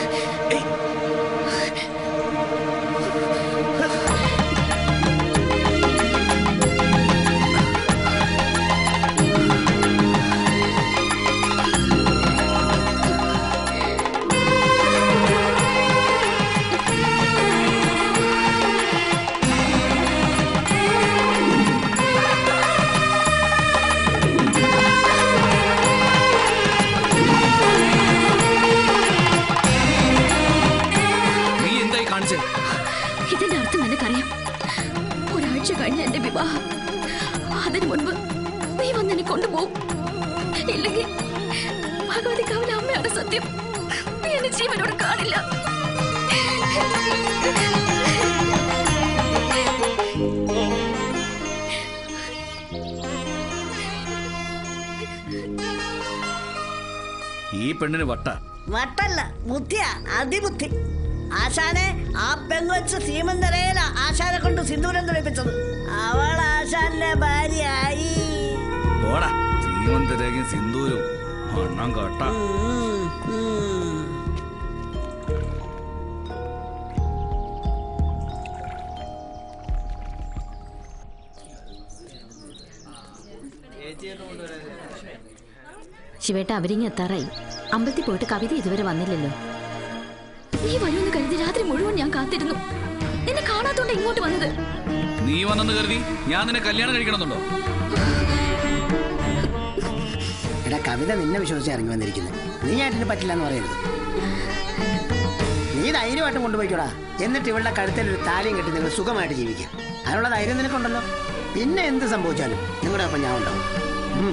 ആ വാ അതിനു മുൻപ് നീ വന്ന് എന്നെ കൊണ്ടുപോകും ഇല്ലെങ്കിൽ ഭഗവതി കവല അമ്മയാണ് സത്യം നീ എന്നെ ജീവനോട് കാണില്ല ഈ പെണ്ണിന് വട്ട വട്ടല്ല ബുദ്ധിയാ അതിബുദ്ധി ആശാനെ ആ പെങ്കൊച്ച് സീമന്തരയില ആശാനെ കൊണ്ട് സിന്ദൂരം തുളിപ്പിച്ചത് അവൾ ആശാന്റെ ഭാര്യയായി പോടാ ശ്രീമന്തരേഖയും സിന്ദൂരും മണ്ണം കട്ട ഉം, ഉം. ശിവേട്ട അവരിങ്ങി എത്താറായി അമ്പലത്തിൽ പോയിട്ട് കവിത ഇതുവരെ വന്നില്ലല്ലോ നീ വരുമെന്ന് കരുതി രാത്രി മുഴുവൻ ഞാൻ കാത്തിരുന്നു നിന്നെ കാണാത്തോണ്ട് ഇങ്ങോട്ട് വന്നത് നീ വന്നെന്ന് കരുതി ഞാൻ നിന്നെ കല്യാണം കഴിക്കണമെന്നുണ്ടോ എടാ കവിത നിന്നെ വിശ്വസിച്ച് ഇറങ്ങി വന്നിരിക്കുന്നത് നീ ആയിട്ടിന് പറ്റില്ല എന്ന് പറയരുത് നീ ധൈര്യമായിട്ടും കൊണ്ടുപോയിക്കോടാ എന്നിട്ട് ഇവളുടെ കഴുത്തിൽ ഒരു താലിയും കെട്ടി നിങ്ങൾ സുഖമായിട്ട് ജീവിക്കാം അതിനുള്ള ധൈര്യം നിനക്കുണ്ടല്ലോ പിന്നെ എന്ത് സംഭവിച്ചാലും നിങ്ങളുടെ ഒപ്പം ഞാൻ ഉണ്ടാവും ഉം.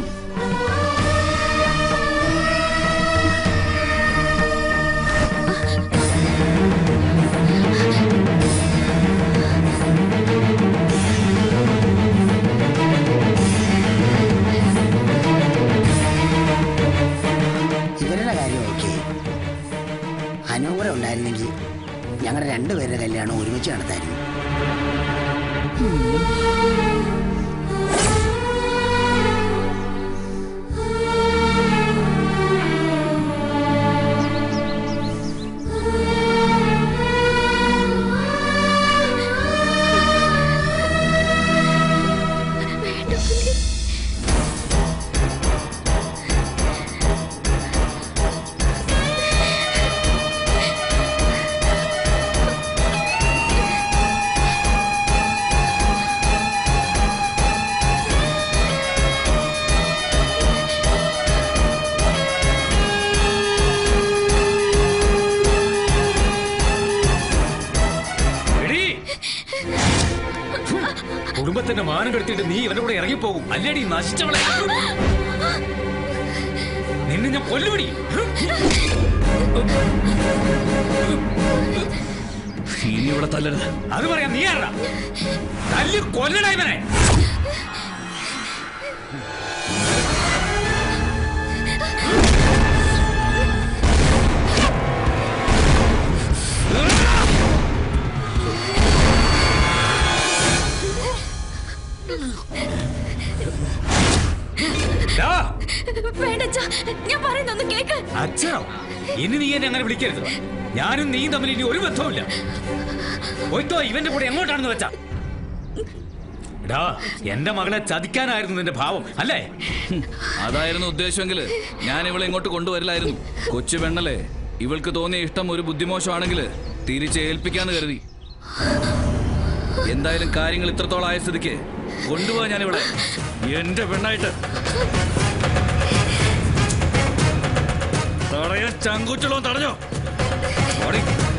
ഇവരുടെ കാര്യം ഓക്കെ അനുവും കൂടെ ഉണ്ടായിരുന്നെങ്കിൽ ഞങ്ങളുടെ രണ്ടുപേരുടെ കല്യാണം ഒരുമിച്ച് നടത്തായിരുന്നു എടീ! കുടുംബത്തിന്റെ മാനം കെടുത്തിട്ട് നീ ഇവന്റെ കൂടെ ഇറങ്ങിപ്പോകും അല്ലേടി നശിച്ചവളെ നിന്നെ ഞാൻ കൊല്ലുപിടി ഇനി ഇവിടെ തല്ലരുത് അത് പറയാം നീ ആരാ തല്ലി കൊല്ലടാ ഇവനെ ദാ, വേണ്ടച്ചാ ഞാൻ പറയുന്നൊന്ന് കേക്ക് അച്ഛനോ ഇനി നീ എന്നെ അങ്ങനെ വിളിക്കരുത് ഞാനും നീയും തമ്മിൽ ഇനി ഒരു ബന്ധവുമില്ല പോയിത്തോ ഇവന്റെ കൂടെ എങ്ങോട്ടാണെന്ന് വെച്ചാ എടാ എന്റെ മകളെ ചതിക്കാനായിരുന്നു നിന്റെ ഭാവം അല്ലേ അതായിരുന്നു ഉദ്ദേശമെങ്കിൽ ഞാൻ ഇവളെ ഇങ്ങോട്ട് കൊണ്ടുവരില്ലായിരുന്നു കൊച്ചു പെണ്ണല്ലേ ഇവൾക്ക് തോന്നിയ ഇഷ്ടം ഒരു ബുദ്ധിമോശമാണെങ്കിൽ തിരിച്ച് ഏൽപ്പിക്കാന്ന് കരുതി എന്തായാലും കാര്യങ്ങൾ ഇത്രത്തോളം ആയ സ്ഥിതിക്ക് കൊണ്ടുപോകാൻ ഞാൻ ഇവിടെ എന്റെ പെണ്ണായിട്ട് തടയാൻ ചങ്കൂറ്റുള്ളവൻ തടഞ്ഞോ ഓടി.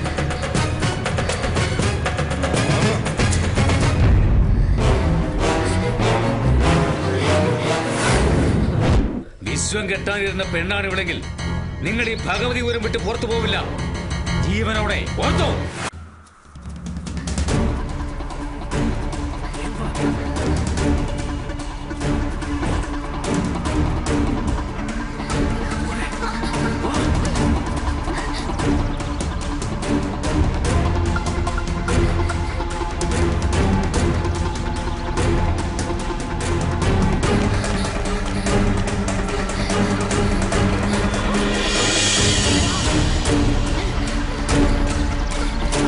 വിശ്വം കെട്ടാനിരുന്ന പെണ്ണാണ് ഇവിടെങ്കിൽ നിങ്ങൾ ഈ ഭഗവതി ഊരം വിട്ട് പുറത്തു പോവില്ല ജീവനോടെ ഓർത്തോ ആ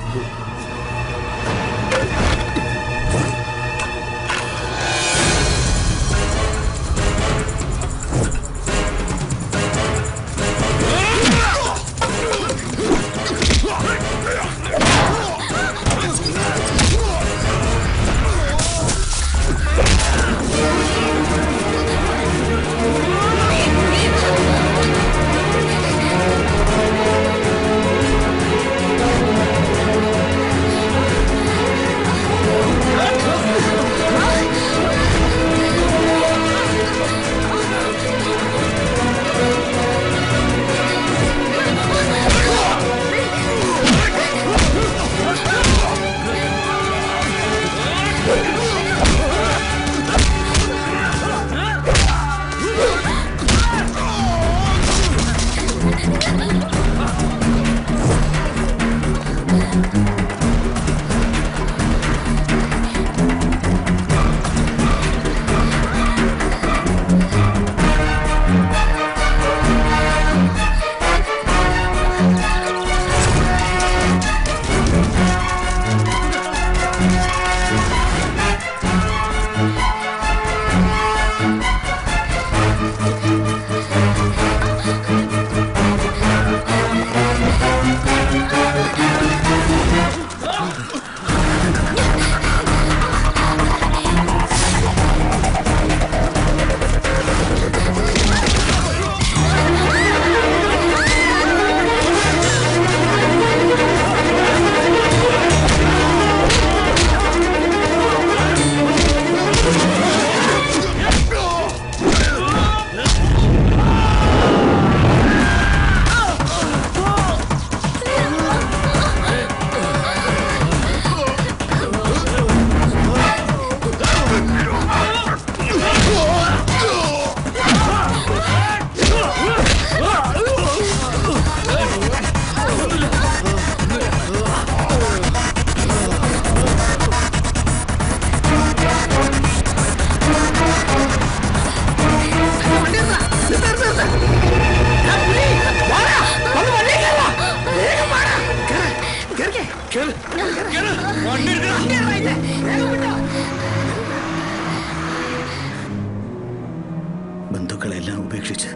ബന്ധുക്കളെല്ലാം ഉപേക്ഷിച്ച്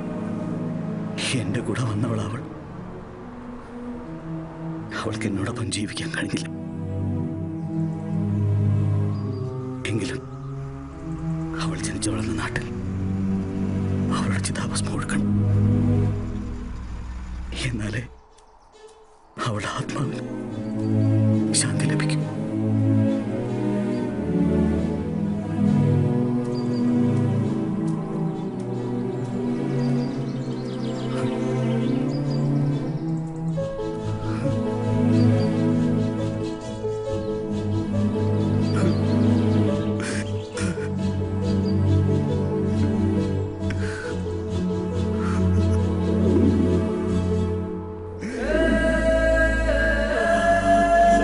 എന്റെ കൂടെ വന്നവൾ അവൾ അവൾക്ക് എന്നോടൊപ്പം ജീവിക്കാൻ കഴിഞ്ഞില്ല എങ്കിലും അവൾ ജനിച്ചു വളർന്ന നാട്ടിൽ അവളുടെ ചിതാഭസ്മം ഒഴുക്കണം എന്നാലേ അവളുടെ ആത്മാവിന് ശാന്തി ലഭിക്കും ആ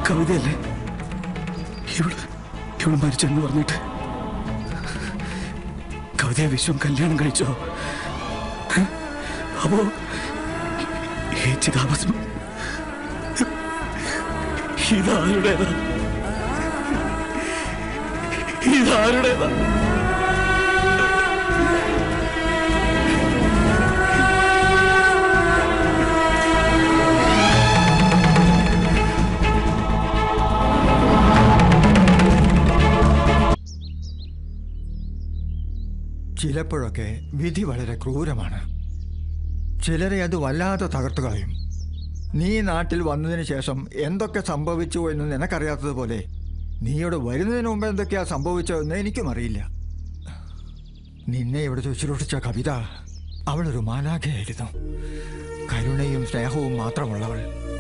കവിതയല്ലേ ഇവള് ഇവള് മരിച്ചെന്ന് പറഞ്ഞിട്ട് കവിതയെ വിശ്വം കല്യാണം കഴിച്ചോ ഏ? അപ്പോ ഈ ചിതാഭസ്മം ഇതാരുടേതാ ഇതാരുടേതാ ചിലപ്പോഴൊക്കെ വിധി വളരെ ക്രൂരമാണ് ചിലരെ അത് വല്ലാതെ തകർത്തു കളയും നീ നാട്ടിൽ വന്നതിന് ശേഷം എന്തൊക്കെ സംഭവിച്ചു എന്ന് നിനക്കറിയാത്തതുപോലെ നീയോട് വരുന്നതിന് മുമ്പ് എന്തൊക്കെയാ സംഭവിച്ചതെന്ന് എനിക്കും അറിയില്ല നിന്നെ ഇവിടെ ശുശ്രൂഷിച്ച കവിത അവളൊരു മാലാഖയായിരുന്നു കരുണയും സ്നേഹവും മാത്രമുള്ളവൾ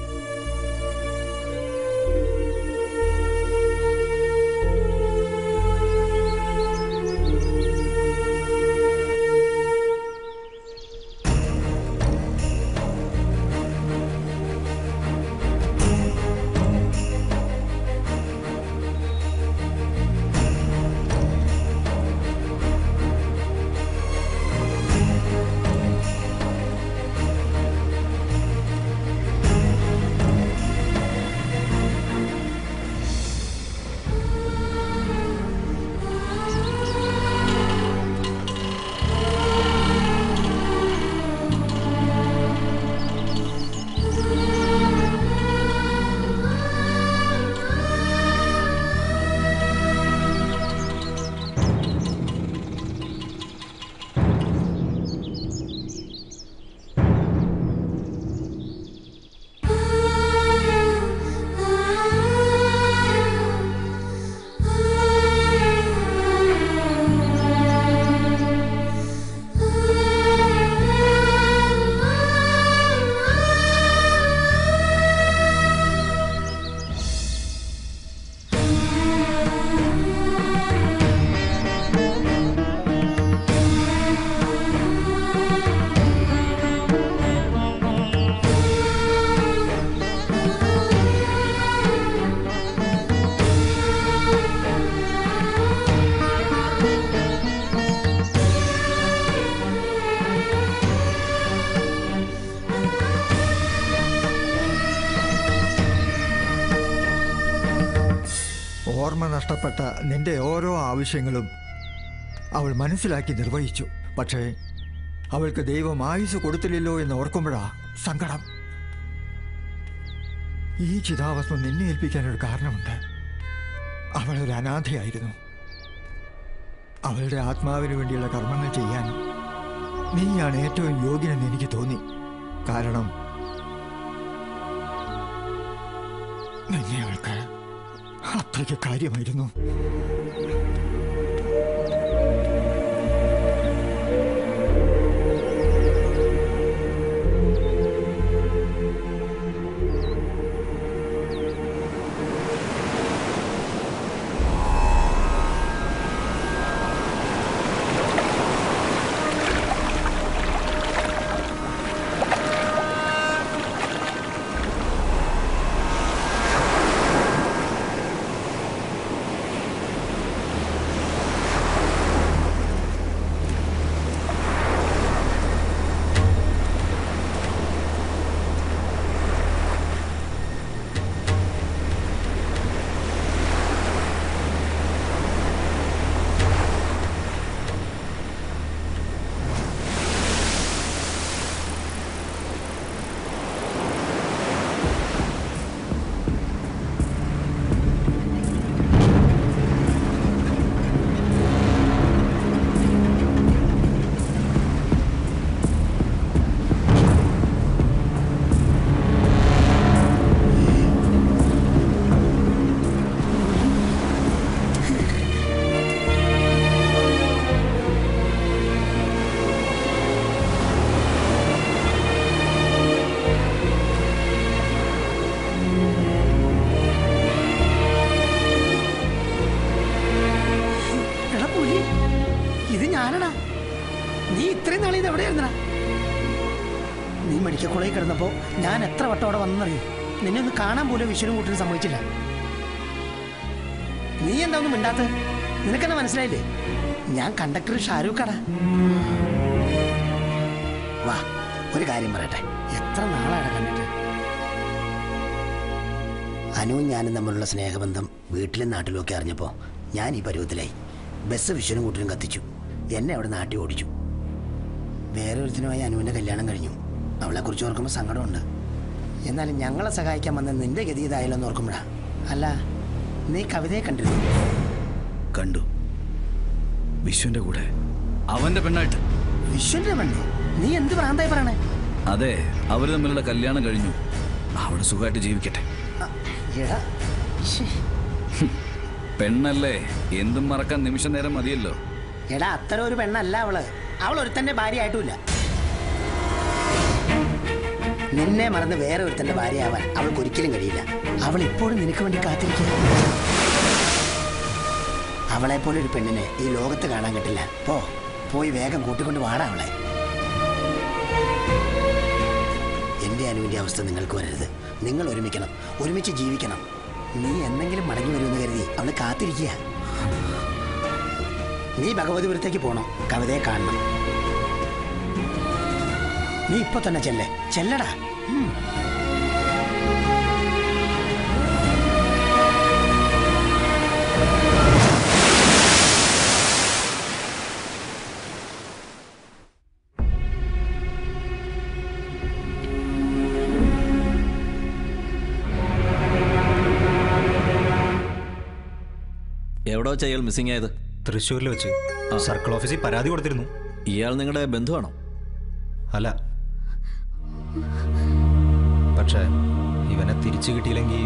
ഓർമ്മ നഷ്ടപ്പെട്ട നിന്റെ ഓരോ ആവശ്യങ്ങളും അവൾ മനസ്സിലാക്കി നിർവഹിച്ചു പക്ഷേ അവൾക്ക് ദൈവം ആയുസ് കൊടുത്തില്ലല്ലോ എന്ന് ഓർക്കുമ്പോഴാ സങ്കടം ഈ ചിതാവസ്തു നിന്നെ ഏൽപ്പിക്കാൻ ഒരു കാരണമുണ്ട് അവൾ ഒരു അനാഥയായിരുന്നു അവളുടെ ആത്മാവിന് വേണ്ടിയുള്ള കർമ്മങ്ങൾ ചെയ്യാൻ നീയാണ് ഏറ്റവും യോഗ്യനെന്ന് എനിക്ക് തോന്നി കാരണം നിന്നെ അവൾക്ക് അത്രയ്ക്ക് കാര്യമായിരുന്നു എടാ പുലി ഇത് ഞാനടാ നീ ഇത്രയും നാളെ ഇത് എവിടെയായിരുന്നടാ നീ മെഡിക്കൽ കോളേജിൽ കിടന്നപ്പോ ഞാൻ എത്ര വട്ടം അവിടെ വന്നറിയോ നിന്നെ ഒന്ന് കാണാൻ പോലും വിഷ്ണു കൂട്ടിന് സമ്മതിച്ചില്ല നീ എന്താ ഒന്നും മിണ്ടാത്ത നിനക്കെന്നെ മനസ്സിലായില്ലേ ഞാൻ കണ്ടക്ടർ ഷാരൂഖാടാ വാ ഒരു കാര്യം പറയട്ടെ എത്ര നാളാണ് കണ്ടിട്ട് അനുവും ഞാനും തമ്മിലുള്ള സ്നേഹബന്ധം വീട്ടിലും നാട്ടിലും ഒക്കെ അറിഞ്ഞപ്പോൾ ഞാൻ ഈ പരുവത്തിലായി ബസ് വിഷ്ണു കൂട്ടിനും കത്തിച്ചു എന്നെ അവിടെ നാട്ടി ഓടിച്ചു വേറെ ഒരുത്തിനുമായി അനുവിൻ്റെ കല്യാണം കഴിഞ്ഞു അവളെക്കുറിച്ച് ഓർക്കുമ്പോൾ സങ്കടമുണ്ട് എന്നാലും ഞങ്ങളെ സഹായിക്കാൻ വന്ന നിന്റെ ഗതി ഇതായല്ലോ എന്ന് ഓർക്കുമ്പോഴാ അല്ല നീ കവിതയെ കണ്ടിരുന്നു കണ്ടു വിശ്വന്റെ കൂടെ അവന്റെ പെണ്ണായിട്ട് വിശ്വന്റെ പെണ്ണോ നീ എന്ത് ഭ്രാന്തായി പറയണേ അതെ അവര് തമ്മിലുള്ള കല്യാണം കഴിഞ്ഞു അവിടെ സുഖമായിട്ട് ജീവിക്കട്ടെ എടാ ശ്ശേ. പെണ്ണല്ലേ എന്തും മറക്കാൻ നിമിഷ നേരം മതിയല്ലോ എടാ അത്തരം ഒരു പെണ്ണല്ല അവള് അവൾ ഒരുത്തന്റെ ഭാര്യ ആയിട്ടുമില്ല നിന്നെ മറന്ന് വേറെ ഒരുത്തന്റെ ഭാര്യയാവാൻ അവൾക്ക് ഒരിക്കലും കഴിയില്ല അവൾ ഇപ്പോഴും നിനക്ക് വേണ്ടി കാത്തിരിക്കുക അവളെ പോലെ ഒരു പെണ്ണിനെ ഈ ലോകത്ത് കാണാൻ കിട്ടില്ല പോ പോയി വേഗം കൂട്ടിക്കൊണ്ട് വാടാ അവളെ എന്റെ അനുവിന്റെ അവസ്ഥ നിങ്ങൾക്ക് വരരുത് നിങ്ങൾ ഒരുമിക്കണം ഒരുമിച്ച് ജീവിക്കണം നീ എന്തെങ്കിലും മടങ്ങി വരുമെന്ന് കരുതി അവള് കാത്തിരിക്കുക നീ ഭഗവതിപുരത്തേക്ക് പോണം കവിതയെ കാണണം നീ ഇപ്പൊ തന്നെ ചെല്ലേ ചെല്ലടാ ഉം. എവിടെ വെച്ചാ ഇയാൾ മിസ്സിംഗ് ആയത് തൃശ്ശൂരിൽ വെച്ച് സർക്കിൾ ഓഫീസിൽ പരാതി കൊടുത്തിരുന്നു ഇയാൾ നിങ്ങളുടെ ബന്ധുവാണോ അല്ല പക്ഷേ ഇവനെ തിരിച്ചു കിട്ടിയില്ലെങ്കിൽ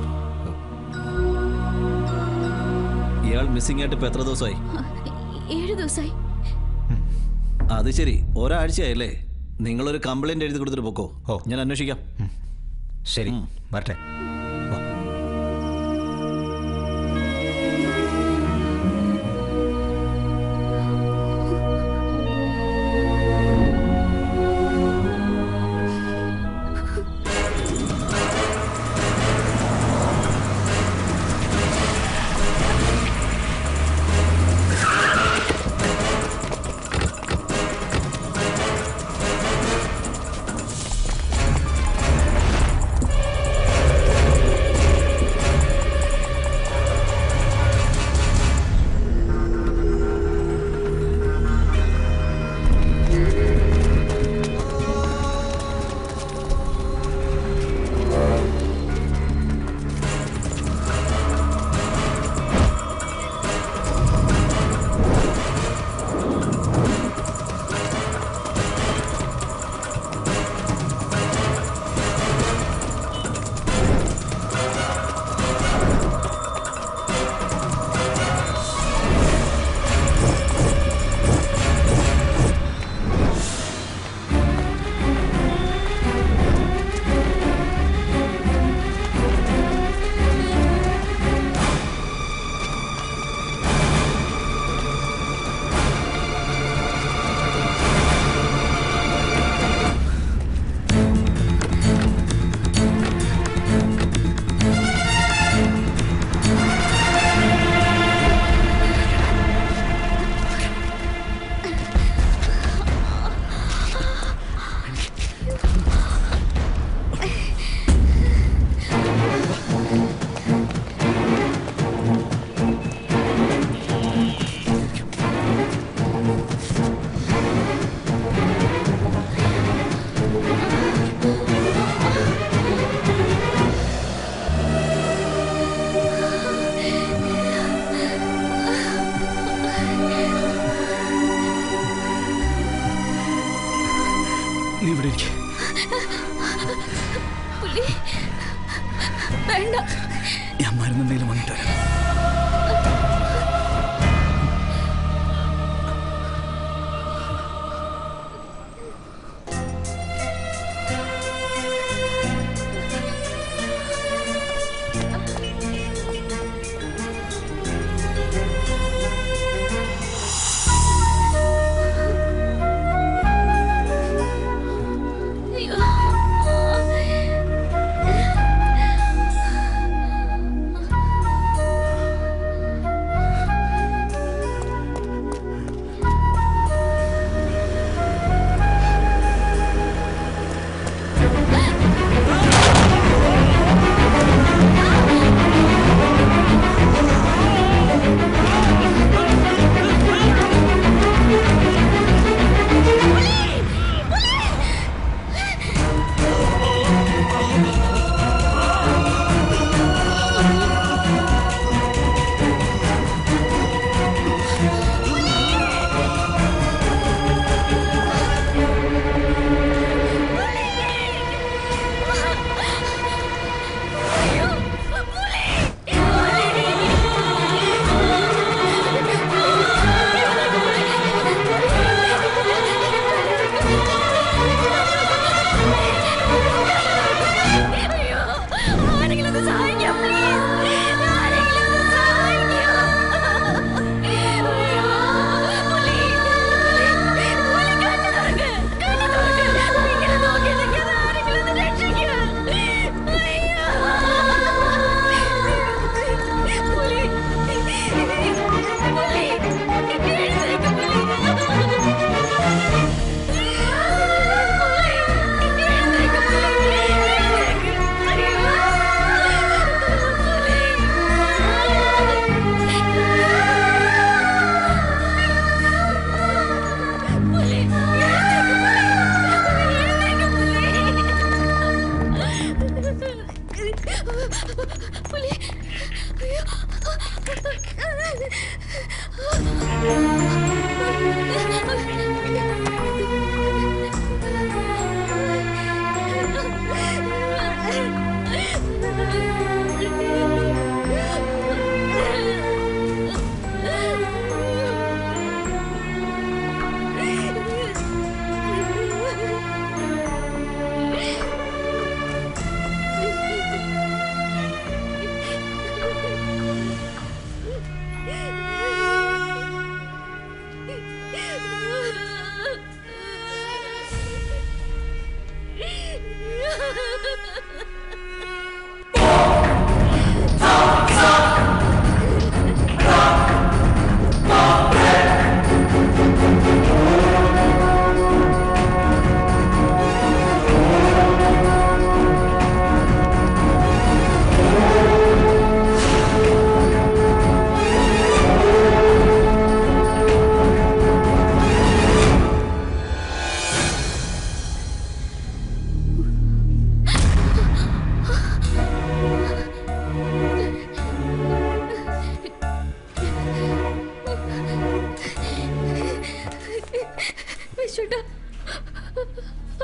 ഇയാൾ മിസ്സിംഗ് ആയിട്ട് ഇപ്പൊ എത്ര ദിവസമായി ഏഴു ദിവസമായി അത് ശരി ഒരാഴ്ചയായല്ലേ നിങ്ങളൊരു കംപ്ലൈന്റ് എഴുതി കൊടുത്തിട്ട് പൊക്കോ ഞാൻ അന്വേഷിക്കാം ശരി വരട്ടെ നീ ഇവിടെ ഇരിക്കെ പുള്ളി വേണ്ട ഞാൻ മരുന്നുണ്ടെങ്കിലും വാങ്ങിട്ട് വരാം അയ്യോ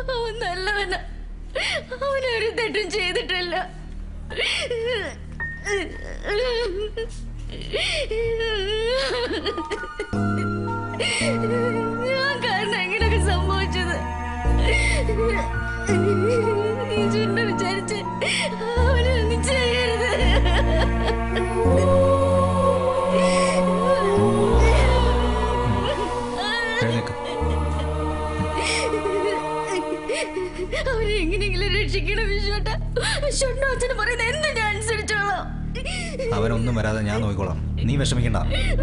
അവൻ നല്ലവനാ അവനൊരു തെറ്റും ചെയ്തിട്ടില്ല ഞാൻ കാരണം എങ്ങനെയൊക്കെ സംഭവിച്ചത് നീ ചുണ്ട വിചാരിച്ച് അവനൊന്നും ചെയ്യരുത് എഴുന്നേക്ക് അവരെ എങ്ങനെയെങ്കിലും രക്ഷിക്കണം വിശ്വട്ട വിശ്വട്ട അച്ഛന് പറയുന്നത് എന്ത് ഞാൻ അനുസരിച്ചോളാം അവനൊന്നും വരാതെ ഞാൻ നോക്കിക്കോളാം നീ വിഷമിക്കണ്ട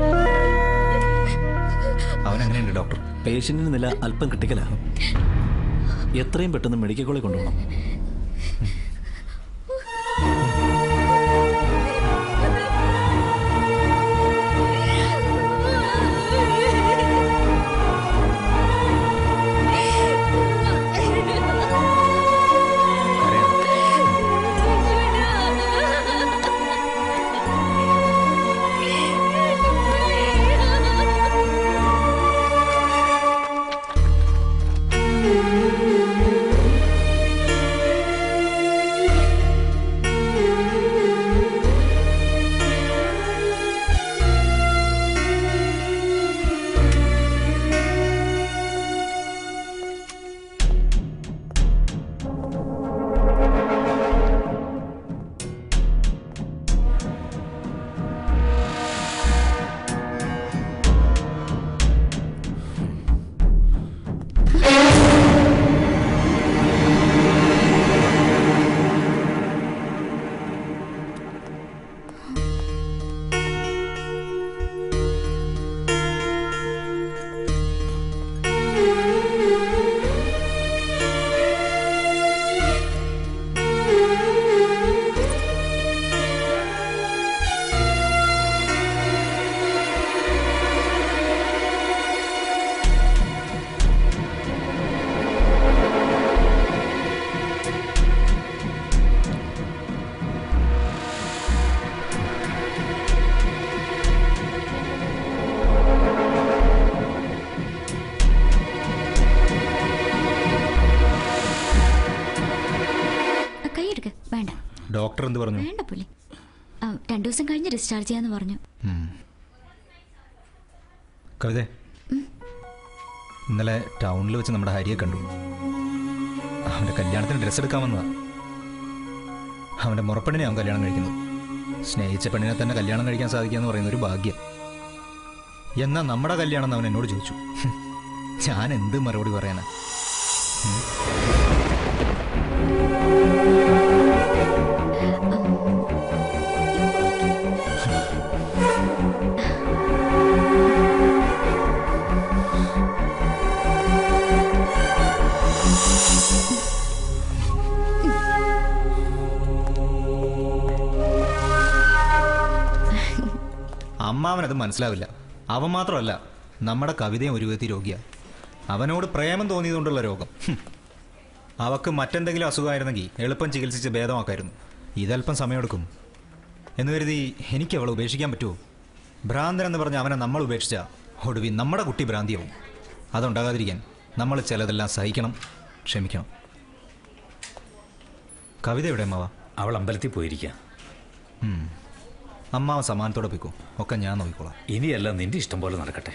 അവൻ എങ്ങനെയുണ്ട് ഡോക്ടർ പേഷ്യന്റിന്റെ നില അല്പം ക്രിട്ടിക്കലാ എത്രയും പെട്ടെന്ന് മെഡിക്കൽ കോളേജ് കൊണ്ടുപോകണം കൈയെടുക്ക് വേണ്ട ഡോക്ടർ എന്ത് പറഞ്ഞു വേണ്ട പുള്ളി ആ, രണ്ടു ദിവസം കഴിഞ്ഞ് ഡിസ്ചാർജ് ചെയ്യാന്ന് പറഞ്ഞു ഉം. കവിതേ ഇന്നലെ ടൗണിൽ വെച്ച് നമ്മുടെ ഹരിയെ കണ്ടു അവൻ്റെ കല്യാണത്തിന് ഡ്രസ്സ് എടുക്കാൻ വന്നതാ അവൻ്റെ മുറപ്പെണ്ണിനെ അവൻ കല്യാണം കഴിക്കുന്നത് സ്നേഹിച്ച പെണ്ണിനെ തന്നെ കല്യാണം കഴിക്കാൻ സാധിക്കുക എന്ന് പറയുന്ന ഒരു ഭാഗ്യം എന്നാൽ നമ്മുടെ കല്യാണം എന്ന് അവൻ എന്നോട് ചോദിച്ചു ഹും. ഞാൻ എന്ത് മറുപടി പറയാനാ ഉം. അമ്മാവനത് മനസ്സിലാവില്ല അവൻ മാത്രമല്ല നമ്മുടെ കവിതയും ഒരു വിധത്തിൽ രോഗിയാണ് അവനോട് പ്രേമം തോന്നിയതുകൊണ്ടുള്ള രോഗം ഹും. അവക്ക് മറ്റെന്തെങ്കിലും അസുഖമായിരുന്നെങ്കിൽ എളുപ്പം ചികിത്സിച്ച് ഭേദമാക്കായിരുന്നു ഇതല്പം സമയമെടുക്കും എന്ന് കരുതി എനിക്ക് അവളെ ഉപേക്ഷിക്കാൻ പറ്റുമോ ഭ്രാന്തൻ എന്ന് പറഞ്ഞ് അവനെ നമ്മൾ ഉപേക്ഷിച്ച ഒടുവിൽ നമ്മുടെ കുട്ടി ഭ്രാന്തിയാവും അതുണ്ടാകാതിരിക്കാൻ നമ്മൾ ചിലതെല്ലാം സഹിക്കണം ക്ഷമിക്കണം കവിത എവിടെ അമ്മാവ അവൾ അമ്പലത്തിൽ പോയിരിക്കുക ഉം. അമ്മാവൻ സമാനത്തോടെ പോയിക്കോ ഒക്കെ ഞാൻ നോക്കിക്കോളാം ഇനിയല്ല നിന്റെ ഇഷ്ടം പോലെ നടക്കട്ടെ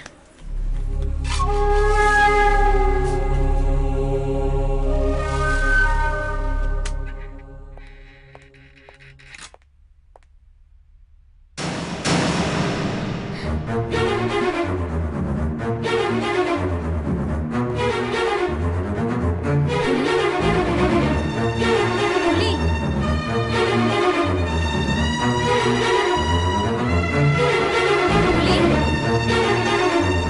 പുള്ളി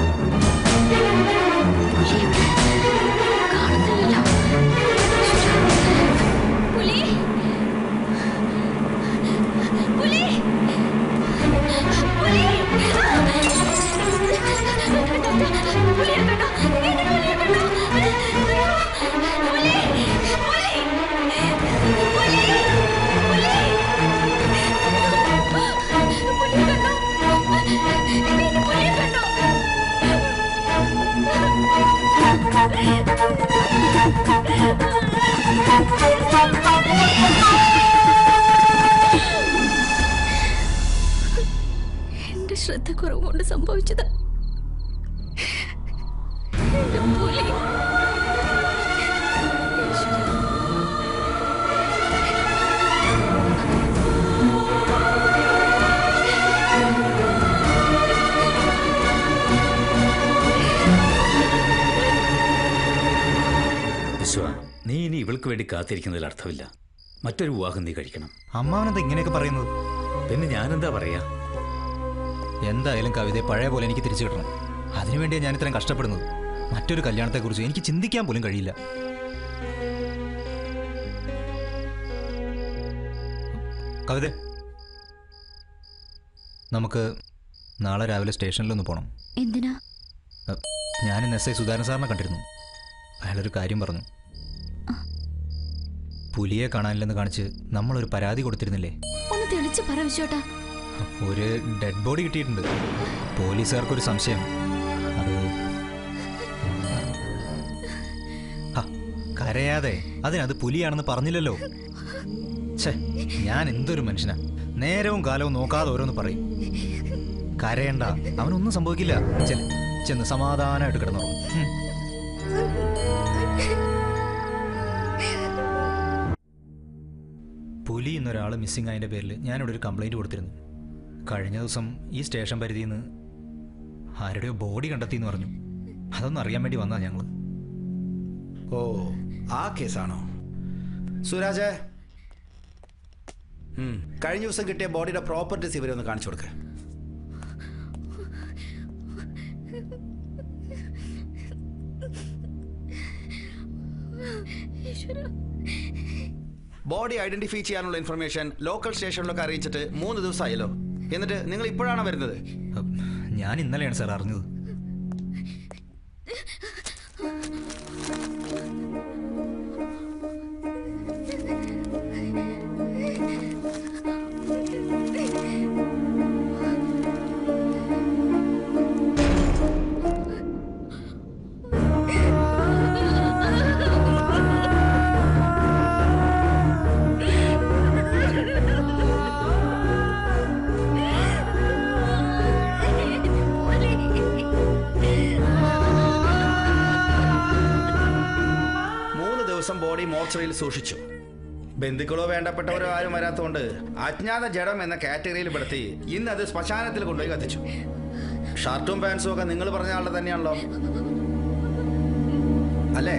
കുറവ് കൊണ്ട് സംഭവിച്ചത് എന്റെ പുലി. വിശ്വ നീ ഇനി ഇവൾക്ക് വേണ്ടി കാത്തിരിക്കുന്നതിൽ അർത്ഥമില്ല മറ്റൊരു വിവാഹം നീ കഴിക്കണം അമ്മാവനെന്താ ഇങ്ങനെയൊക്കെ പറയുന്നത് പിന്നെ ഞാനെന്താ പറയാ എന്തായാലും കവിതയെ പഴയ പോലെ എനിക്ക് തിരിച്ചു കിട്ടണം അതിനുവേണ്ടിയാണ് ഞാൻ ഇത്രയും കഷ്ടപ്പെടുന്നത് മറ്റൊരു കല്യാണത്തെക്കുറിച്ച് എനിക്ക് ചിന്തിക്കാൻ പോലും കഴിയില്ല കവിത നമുക്ക് നാളെ രാവിലെ സ്റ്റേഷനിലൊന്ന് പോകണം എന്തിനാ അ, ഞാൻ ഇന്ന് എസ് ഐ സുധാരൻ സാറിനെ കണ്ടിരുന്നു അയാളൊരു കാര്യം പറഞ്ഞു പുലിയെ കാണാനില്ലെന്ന് കാണിച്ച് നമ്മളൊരു പരാതി കൊടുത്തിരുന്നില്ലേ ഒന്ന് തെളിച്ച് പറ വിശ്വട്ടാ ഒരു ഡെഡ് ബോഡി കിട്ടിയിട്ടുണ്ട് പോലീസുകാർക്കൊരു സംശയം അത് ഹ, കരയാതെ അതിനത് പുലിയാണെന്ന് പറഞ്ഞില്ലല്ലോ ഛേ ഞാൻ എന്തൊരു മനുഷ്യനാ നേരവും കാലവും നോക്കാതെ ഓരോന്ന് പറയും കരയണ്ട അവനൊന്നും സംഭവിക്കില്ല ചെല്ല് ചെന്ന് സമാധാനമായിട്ട് കിടന്നോളൂ പുലി എന്നൊരാൾ മിസ്സിംഗ് ആയതിൻ്റെ പേരിൽ ഞാനിവിടെ ഒരു കംപ്ലൈൻറ്റ് കൊടുത്തിരുന്നു കഴിഞ്ഞ ദിവസം ഈ സ്റ്റേഷൻ പരിധിയിൽ നിന്ന് ആരുടെയോ ബോഡി കണ്ടെത്തി എന്ന് പറഞ്ഞു അതൊന്നും അറിയാൻ വേണ്ടി വന്നാ ഞങ്ങൾ ഓ ആ കേസാണോ സുരാജ് ഉം, കഴിഞ്ഞ ദിവസം കിട്ടിയ ബോഡിയുടെ പ്രോപ്പർട്ടീസ് ഇവരെ ഒന്ന് കാണിച്ചു കൊടുക്ക ബോഡി ഐഡന്റിഫൈ ചെയ്യാനുള്ള ഇൻഫർമേഷൻ ലോക്കൽ സ്റ്റേഷനിലൊക്കെ അറിയിച്ചിട്ട് മൂന്ന് ദിവസമായല്ലോ എന്നിട്ട് നിങ്ങൾ ഇപ്പോഴാണ് വരുന്നത് ഞാൻ ഇന്നലെയാണ് സാർ അറിഞ്ഞത് മൂന്ന് ദിവസം ബോഡി മോർച്ചറിയിൽ സൂക്ഷിച്ചു ബന്ധുക്കളോ വേണ്ടപ്പെട്ടവരോ ആരും വരാത്തതുകൊണ്ട് അജ്ഞാത ജഡം എന്ന കാറ്റഗറിയിൽ പെടുത്തി ഇന്ന് അത് ശ്മശാനത്തിൽ കൊണ്ടുപോയി കത്തിച്ചു ഷർട്ടും പാൻസും ഒക്കെ നിങ്ങൾ പറഞ്ഞ ആളുടെ തന്നെയാണല്ലോ അല്ലേ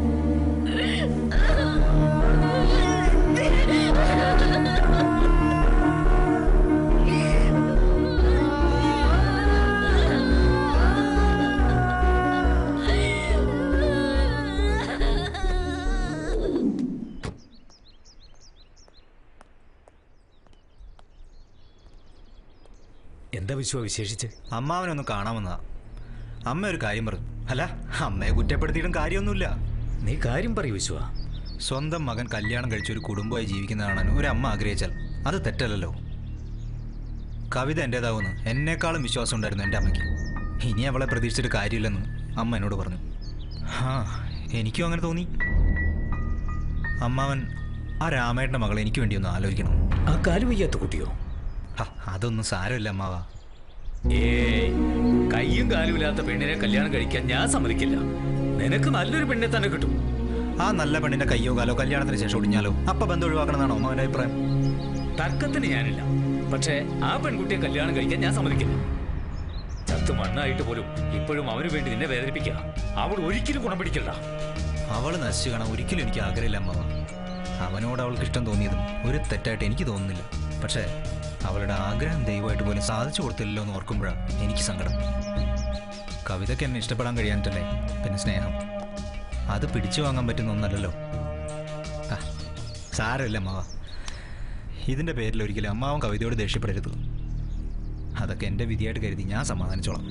എന്താ വിശ്വ വിശേഷിച്ച് അമ്മാവനൊന്ന് കാണാമെന്നാ അമ്മ ഒരു കാര്യം പറഞ്ഞു അല്ല അമ്മയെ കുറ്റപ്പെടുത്തിയിട്ടും കാര്യമൊന്നുമില്ല നീ കാര്യം പറയൂ വിശ്വ സ്വന്തം മകൻ കല്യാണം കഴിച്ച് ഒരു കുടുംബമായി ജീവിക്കുന്ന കാണാൻ ഒരു അമ്മ ആഗ്രഹിച്ചാൽ അത് തെറ്റല്ലല്ലോ കവിത എൻ്റേതാവുമെന്ന് എന്നേക്കാളും വിശ്വാസം ഉണ്ടായിരുന്നു എൻ്റെ അമ്മയ്ക്ക് ഇനി അവളെ പ്രതീക്ഷിച്ചിട്ട് കാര്യമില്ലെന്ന് അമ്മ എന്നോട് പറഞ്ഞു ആ എനിക്കും അങ്ങനെ തോന്നി അമ്മാവൻ ആ രാമേട്ടൻ്റെ മകളെ എനിക്ക് വേണ്ടി ഒന്ന് ആലോചിക്കണം ആ കാല് വയ്യാത്ത കുട്ടിയോ ഹ, അതൊന്നും സാരമില്ല അമ്മാവ ഏ കയ്യും കാലും ഇല്ലാത്ത പെണ്ണിനെ കല്യാണം കഴിക്കാൻ ഞാൻ സമ്മതിക്കില്ല നിനക്ക് നല്ലൊരു പെണ്ണിനെ തന്നെ കിട്ടും ആ നല്ല പെണ്ണിന്റെ കയ്യോ കാലോ കല്യാണത്തിന് ശേഷം ഒടിഞ്ഞാലോ അപ്പ ബന്ധം ഒഴിവാക്കണമെന്നാണോ അമ്മാവൻ്റെ അഭിപ്രായം തർക്കത്തിന് ഞാനില്ല പക്ഷേ ആ പെൺകുട്ടിയെ കല്യാണം കഴിക്കാൻ ഞാൻ സമ്മതിക്കില്ല ചത്തു മണ്ണായിട്ട് പോലും ഇപ്പോഴും അവന് വേണ്ടി നിന്നെ വേദനിപ്പിക്കുക അവൾ ഒരിക്കലും ഗുണം പിടിക്കില്ല അവൾ നശിച്ചു കാണാൻ ഒരിക്കലും എനിക്ക് ആഗ്രഹമില്ല അമ്മാവ അവനോട് അവൾക്ക് ഇഷ്ടം തോന്നിയതും ഒരു തെറ്റായിട്ട് എനിക്ക് തോന്നുന്നില്ല പക്ഷേ അവളുടെ ആഗ്രഹം ദൈവമായിട്ട് പോലും സാധിച്ചു കൊടുത്തില്ലല്ലോ എന്ന് ഓർക്കുമ്പോഴാണ് എനിക്ക് സങ്കടം കവിതയ്ക്ക് എന്നെ ഇഷ്ടപ്പെടാൻ കഴിയാനിട്ടല്ലേ പിന്നെ സ്നേഹം അത് പിടിച്ചു വാങ്ങാൻ പറ്റുന്ന ഒന്നല്ലല്ലോ ആ, സാരമില്ല അമ്മാവ ഇതിൻ്റെ പേരിൽ ഒരിക്കലും അമ്മാവൻ കവിതയോട് ദേഷ്യപ്പെടരുത് അതൊക്കെ എൻ്റെ വിധിയായിട്ട് കരുതി ഞാൻ സമാധാനിച്ചോളാം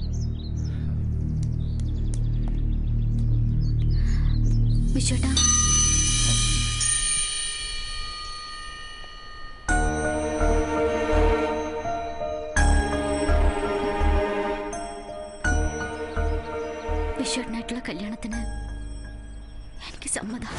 വിശ്വട്ടാ വിശ്വട്ടനായിട്ടുള്ള കല്യാണത്തിന് എനിക്ക് സമ്മതം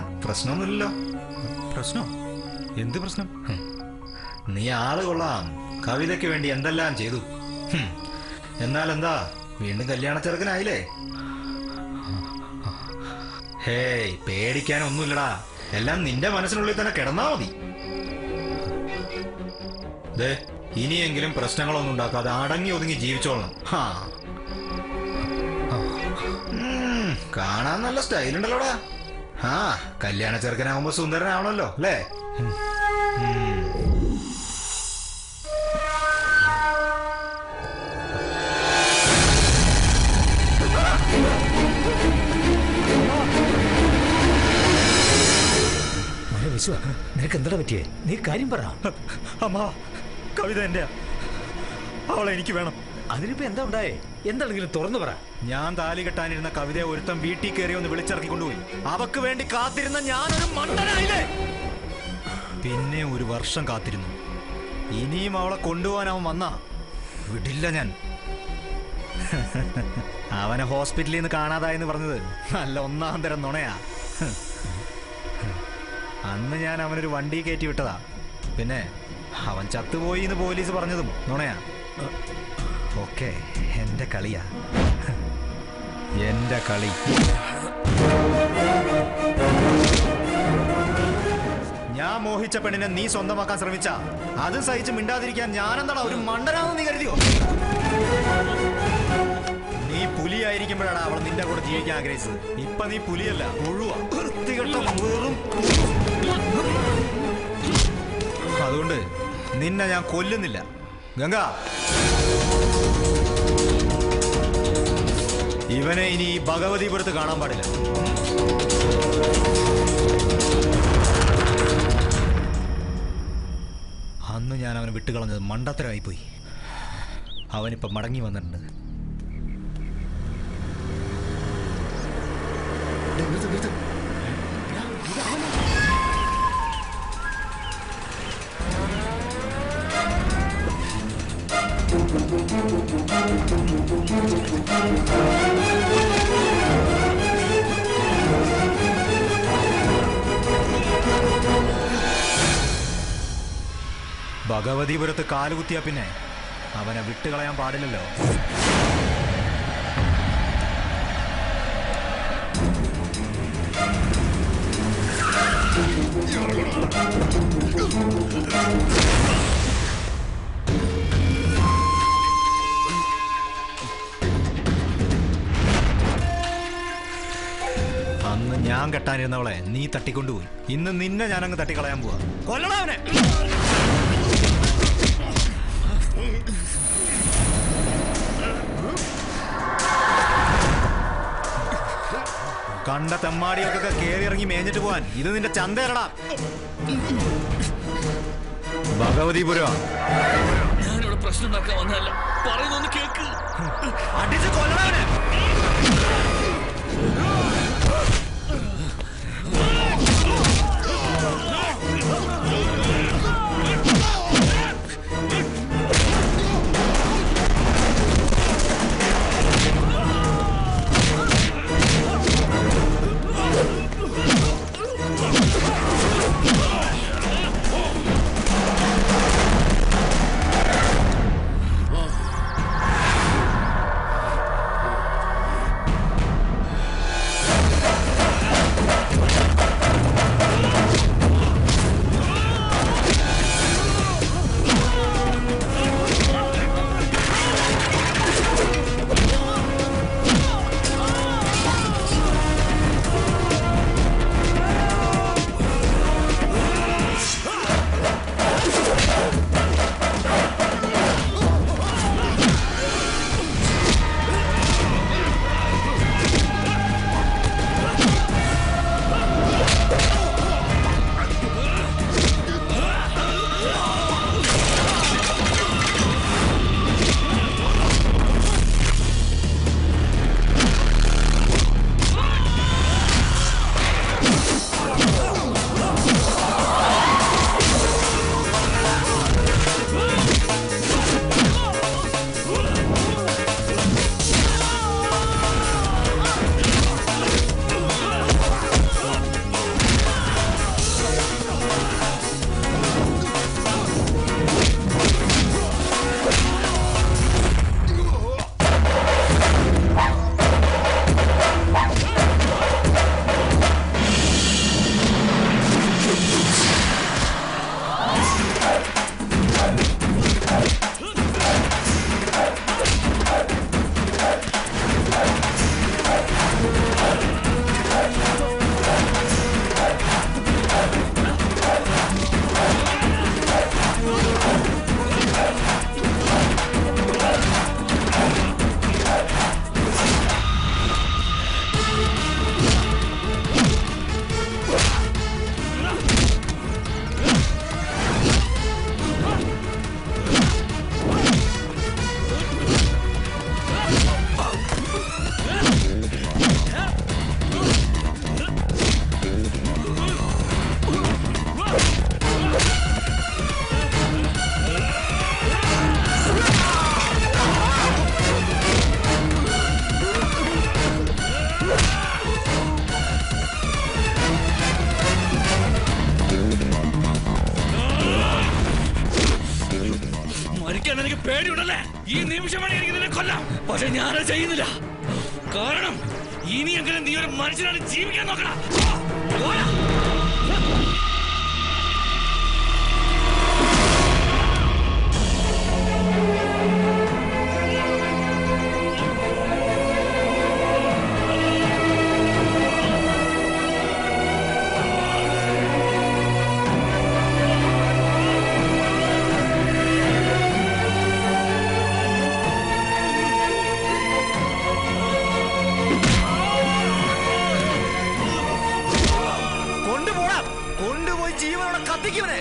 പ്രശ്നമൊന്നുമില്ലല്ലോ പ്രശ്നോ എന്ത് പ്രശ്നം ഹും. നീ ആള് കൊള്ളാം കവിതയ്ക്ക് വേണ്ടി എന്തെല്ലാം ചെയ്തു ഹും. എന്നാൽ എന്താ വീണ്ടും കല്യാണ ചെറുക്കനായില്ലേ ഹേയ് പേടിക്കാനൊന്നുമില്ലടാ എല്ലാം നിന്റെ മനസ്സിനുള്ളിൽ തന്നെ കിടന്നാ മതി ദേ ഇനിയെങ്കിലും പ്രശ്നങ്ങളൊന്നും ഉണ്ടാക്കാതെ അടങ്ങി ഒതുങ്ങി ജീവിച്ചോളണം ഹാ ഉം, കാണാൻ നല്ല സ്റ്റൈൽ ഉണ്ടല്ലോടാ ആ കല്യാണ ചെറുക്കനാവുമ്പോ സുന്ദരനാവണല്ലോ അല്ലേ ഉം. ഉം. മോനെ വിശ്വ നിനക്ക് എന്താ പറ്റിയേ നീ കാര്യം പറ അമ്മ കവിത എന്റെ അവളെ എനിക്ക് വേണം അതിനിപ്പോ എന്താ ഉണ്ടായേ എന്താണെങ്കിലും തുറന്നു പറ ഞാൻ താലി കെട്ടാനിരുന്ന കവിതയെ ഒരുത്തം വീട്ടിൽ കയറി ഒന്ന് വിളിച്ചിറക്കി കൊണ്ടുപോയി അവക്ക് വേണ്ടി കാത്തിരുന്ന ഞാനൊരു മണ്ടനായില്ലേ പിന്നെ ഒരു വർഷം കാത്തിരുന്നു ഇനിയും അവളെ കൊണ്ടുപോകാൻ അവൻ വന്നാ വിടില്ല ഞാൻ അവനെ ഹോസ്പിറ്റലിൽ നിന്ന് കാണാതായെന്ന് പറഞ്ഞത് നല്ല ഒന്നാം തരം നുണയാ അന്ന് ഞാൻ അവനൊരു വണ്ടി കയറ്റി വിട്ടതാ പിന്നെ അവൻ ചത്തുപോയി എന്ന് പോലീസ് പറഞ്ഞതും നുണയാ ഓക്കെ എന്റെ കളിയാ എന്റെ കളി ഞാൻ മോഹിച്ച പെണ്ണിനെ നീ സ്വന്തമാക്കാൻ ശ്രമിച്ച അത് സഹിച്ച് മിണ്ടാതിരിക്കാൻ ഞാനെന്താടാ ഒരു മണ്ടനാണെന്ന് നീ കരുതിയോ നീ പുലിയായിരിക്കുമ്പോഴാണ് അവൾ നിന്റെ കൂടെ ജീവിക്കാൻ ആഗ്രഹിച്ചത് ഇപ്പൊ നീ പുലിയല്ല പുഴുവാ വൃത്തികെട്ട വെറും അതുകൊണ്ട് നിന്നെ ഞാൻ കൊല്ലുന്നില്ല ഗംഗ ഇവനെ ഇനി ഈ ഭഗവതിപുരത്ത് കാണാൻ പാടില്ല അന്ന് ഞാൻ അവനെ വിട്ടുകളഞ്ഞത് മണ്ടത്തരമായി പോയി അവനിപ്പം മടങ്ങി വന്നിട്ടുണ്ട് ഭഗവതിപുരത്ത് കാലുകുത്തിയ പിന്നെ അവനെ വിട്ടുകളയാൻ പാടില്ലല്ലോ അന്ന് ഞാൻ കെട്ടാനിരുന്നവളെ നീ തട്ടിക്കൊണ്ടുപോയി ഇന്ന് നിന്നെ ഞാനങ്ങ് തട്ടിക്കളയാൻ പോവാ കൊല്ലണ അവനെ കണ്ട തെമ്മാടികൾക്കൊക്കെ കേറി ഇറങ്ങി മേഞ്ഞിട്ട് പോവാൻ ഇത് നിന്റെ ചന്തയല്ലടാ ഭഗവതിപുരം ഞാനിവിടെ പ്രശ്നം ഉണ്ടാക്കാൻ വന്നതല്ല പറയുന്നൊന്ന് കേക്ക് അടിച്ച് കൊല്ലണവനെ നിനക്ക് പേടിയുണ്ടല്ലേ ഈ നിമിഷമാണ് എനിക്ക് നിന്നെ കൊല്ലാം പക്ഷെ ഞാനത് ചെയ്യുന്നില്ല കാരണം ഇനിയെങ്കിലും നീ ഒരു മനുഷ്യനാണ് ജീവിക്കാൻ നോക്കണം പോരാ കൊണ്ടുപോടാ കൊണ്ടുപോയി ജീവനോടെ കത്തിക്കുവനെ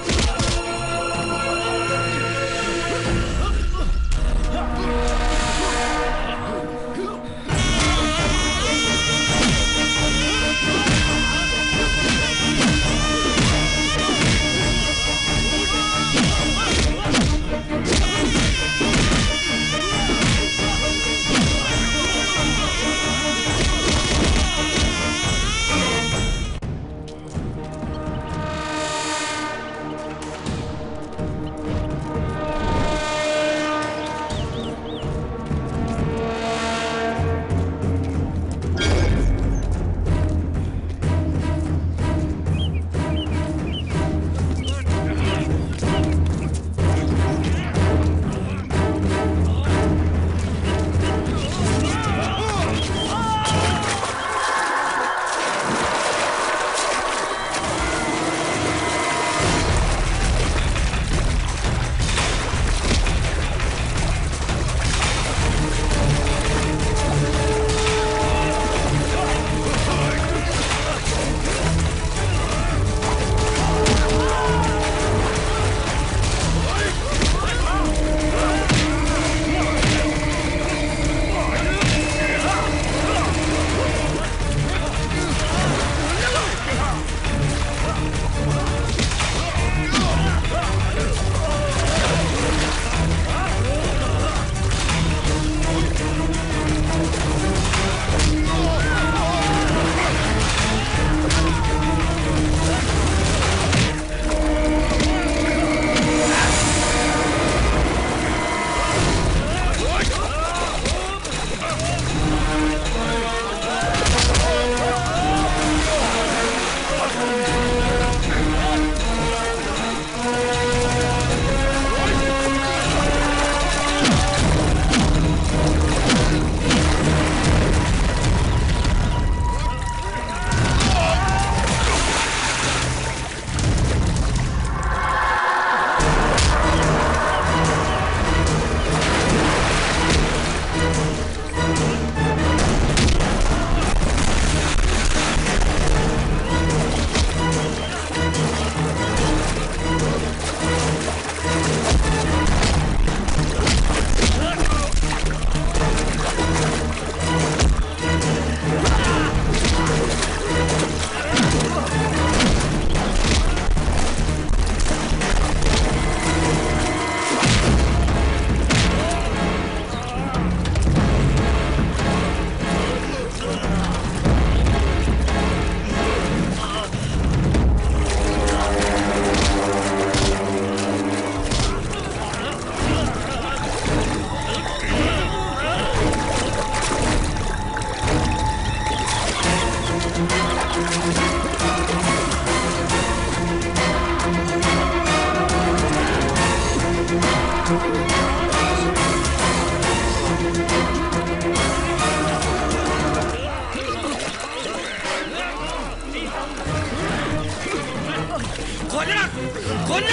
കൊല്ലണം കൊല്ല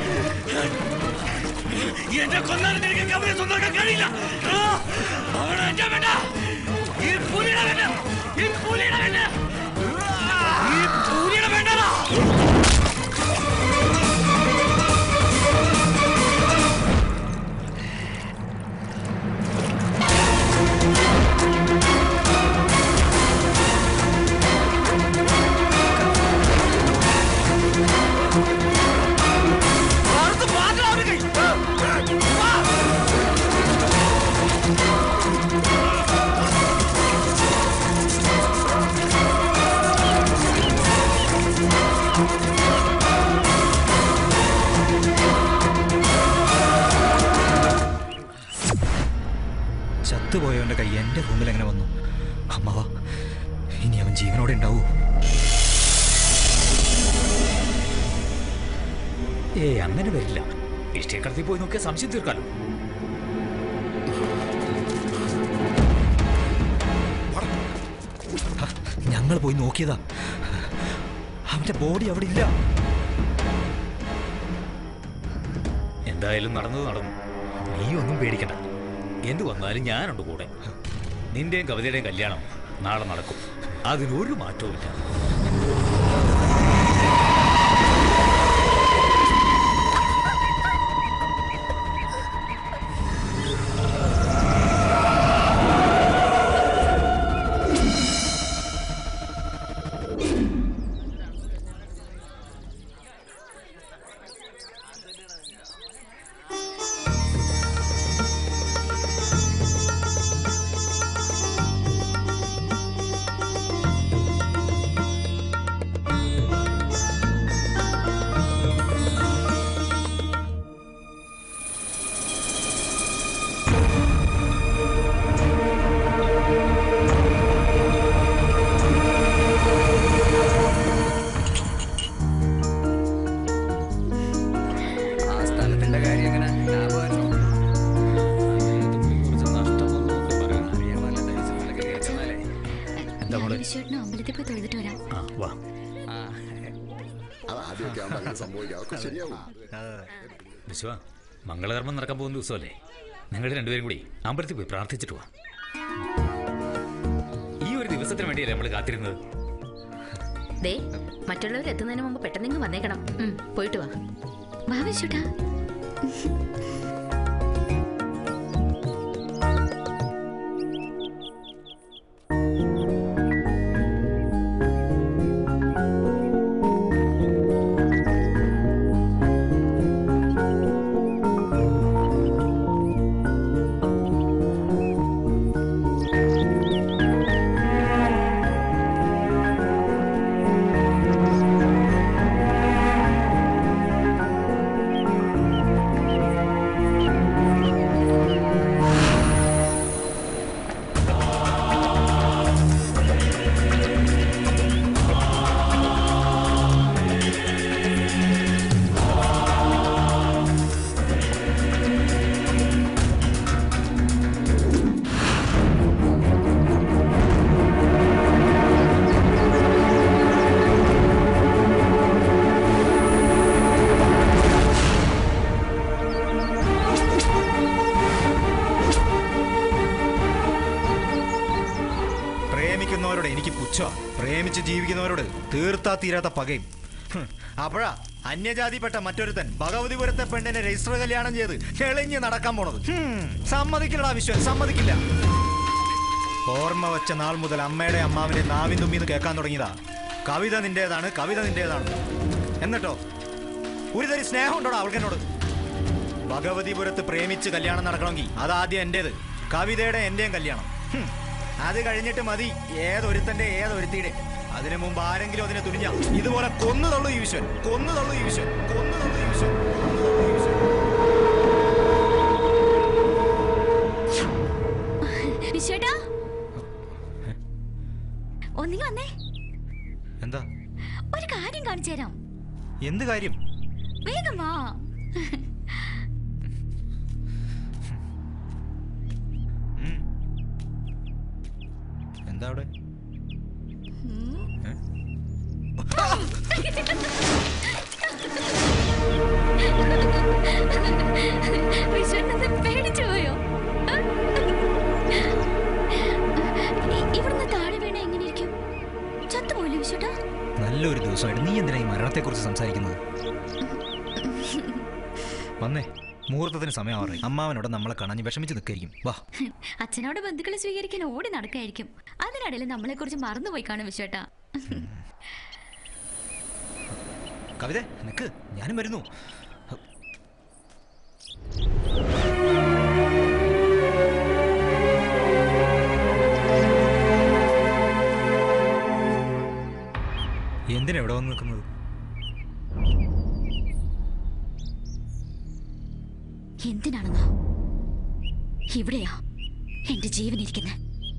എന്നെ കൊന്നാലും നിനക്ക് അവനെ സ്വന്തമാക്കാൻ കഴിയില്ല ആ, അവനെ എന്റെ വേണ്ട ഈ പുലിയുടെ വേണ്ട ഈ പുലിയുടെ വേണ്ട ഈ പുലിയുടെ വേണ്ടടാ ആ വിശ്വന്റെ കൈ എന്റെ റൂമിൽ എങ്ങനെ വന്നു അമ്മവാ ഇനി അവൻ ജീവനോടെ ഉണ്ടാവൂ ഏയ് അങ്ങനെ വരില്ല ഇഷ്ടേക്കടത്തിൽ പോയി നോക്കിയാൽ സംശയം തീർക്കാലോ ഞങ്ങൾ പോയി നോക്കിയതാ അവന്റെ ബോഡി അവിടെ ഇല്ല എന്തായാലും നടന്നത് നടന്നു നീ ഒന്നും പേടിക്കണ്ട എന്ത് വന്നാലും ഞാനുണ്ട് കൂടെ നിന്റെയും കവിതയുടെയും കല്യാണം നാളെ നടക്കും അതിനൊരു മാറ്റവുമില്ല ആ സ്ഥലത്തിന്റെ കാര്യം എങ്ങനെ ലാഭമായിരുന്നു എന്താ മോളെ വിശ്വട്ടിന് അമ്പലത്തിൽ പോയി തൊഴുതിട്ട് വരാം ആ വാ ആദ്യമൊക്കെ ആവുമ്പോ അങ്ങനെ സംഭവിക്കാം അതൊക്കെ ശരിയാവും വിശ്വ മംഗളകർമ്മം നടക്കാൻ പോകുന്ന ദിവസമല്ലേ നിങ്ങൾ രണ്ടുപേരും കൂടി അമ്പലത്തിൽ പോയി പ്രാർത്ഥിച്ചിട്ട് വാ ഈ ഒരു ദിവസത്തിന് വേണ്ടിയല്ലേ നമ്മൾ കാത്തിരുന്നത് ദേ മറ്റുള്ളവർ എത്തുന്നതിന് മുമ്പ് പെട്ടെന്ന് ഇങ്ങ് വന്നേക്കണം ഉം, പോയിട്ട് വാ വാ വിശ്വട്ടാ പ്രേമിക്കുന്നവരോട് എനിക്ക് പുച്ഛ പ്രേമിച്ച് ജീവിക്കുന്നവരോട് തീർത്താ തീരാത്ത പകയും ഹും, അപ്പോഴാ അന്യജാതിപ്പെട്ട മറ്റൊരുത്തൻ ഭഗവതിപുരത്തെ പെണ്ണിനെ രജിസ്റ്റർ കല്യാണം ചെയ്ത് തെളിഞ്ഞ് നടക്കാൻ പോണത് ഹും, സമ്മതിക്കില്ലടാ വിശ്വൻ സമ്മതിക്കില്ല ഓർമ്മ വെച്ച നാൾ മുതൽ അമ്മയുടെ അമ്മാവിന്റെ നാവിൻ തുമ്മിന്ന് കേൾക്കാൻ തുടങ്ങിയതാ കവിത നിന്റേതാണ് കവിത നിന്റേതാണ് എന്നിട്ടോ ഒരു തരി സ്നേഹം ഉണ്ടോടാ അവൾക്കെന്നോട് ഭഗവതിപുരത്ത് പ്രേമിച്ച് കല്യാണം നടക്കണമെങ്കിൽ അതാദ്യം എന്റേത് കവിതയുടെ എന്റെയും കല്യാണം ഹും, അത് കഴിഞ്ഞിട്ട് മതി ഏതൊരുത്തന്റെ ഏതൊരുത്തിയുടെ അതിനു മുമ്പ് ആരെങ്കിലും അതിനെ തുനിഞ്ഞ ഇതുപോലെ കൊന്നു തള്ളു ഈ വിശ്വൻ കൊന്നു തള്ളു ഈ വിശ്വൻ കൊന്നു തള്ളു ഈ വിശ്വൻ കൊന്നു തള്ളു ഈ വിശ്വൻ വിശ്വട്ടാ ഒന്നിങ്ങി വന്നേ എന്താ ഒരു കാര്യം കാണിച്ചു തരാം എന്ത് കാര്യം വേഗം വാ എന്താ അവിടെ ഏ? വിശ്വട്ടത് പേടിച്ചു പോയോ ഇ- ഇവിടുന്ന് താഴെ വീണ എങ്ങനെയിരിക്കും ചത്തുപോയില്ലേ വിശ്വട്ടാ നല്ലൊരു ദിവസമായിട്ട് നീ എന്തിനാ ഈ മരണത്തെക്കുറിച്ച് സംസാരിക്കുന്നത് വന്നേ മുഹൂർത്തത്തിന് സമയമാറി അമ്മാവനോട് നമ്മളെ കാണാൻ വിഷമിച്ച് നിൽക്കായിരിക്കും വാ അച്ഛനോട് ബന്ധുക്കളെ സ്വീകരിക്കാൻ ഓടി നടക്കായിരിക്കും അതിനിടയിൽ നമ്മളെ കുറിച്ച് മറന്നുപോയി കാണും വിശ്വട്ടാ കവിത നിക്ക് ഞാനും വരുന്നു എന്തിനാ ഇവിടെ വന്ന് നിൽക്കുന്നത് എന്തിനാണെന്നോ ഇവിടെയാ എന്റെ ജീവൻ ഇരിക്കുന്നത്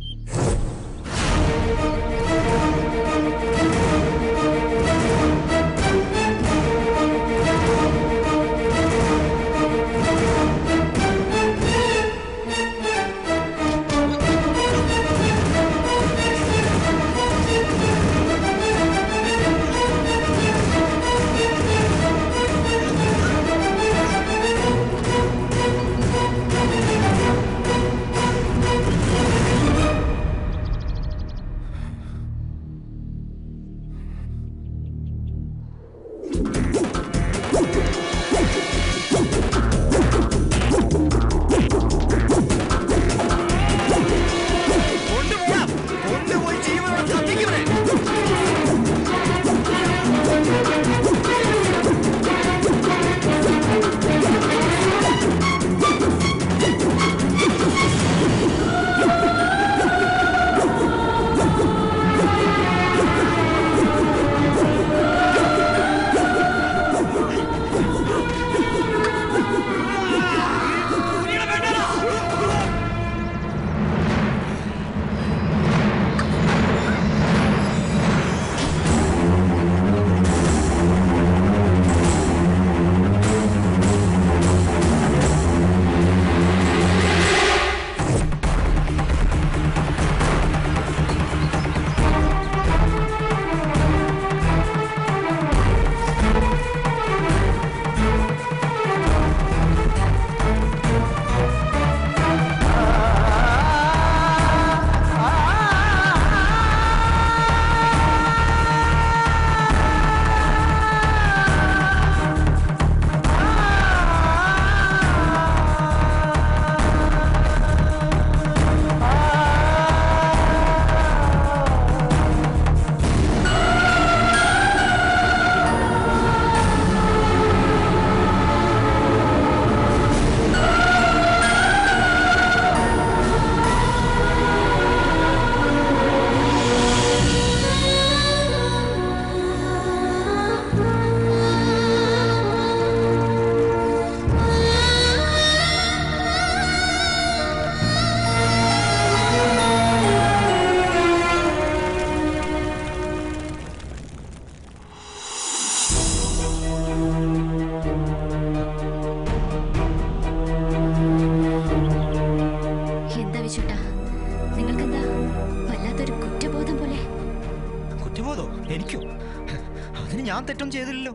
എന്താ വിശുട്ടാ നിങ്ങൾക്കെന്താ വല്ലാത്തൊരു കുറ്റബോധം പോലെ കുറ്റബോധോ എനിക്കോ അതിന് ഞാൻ തെറ്റൊന്നും ചെയ്തില്ലല്ലോ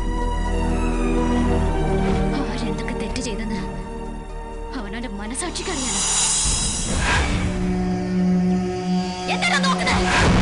ആരെന്തൊക്കെ തെറ്റ് ചെയ്തെന്ന് അവനവന്റെ മനസാക്ഷിക്ക് അറിയാലോ എന്തിനാ നോക്കുന്നത്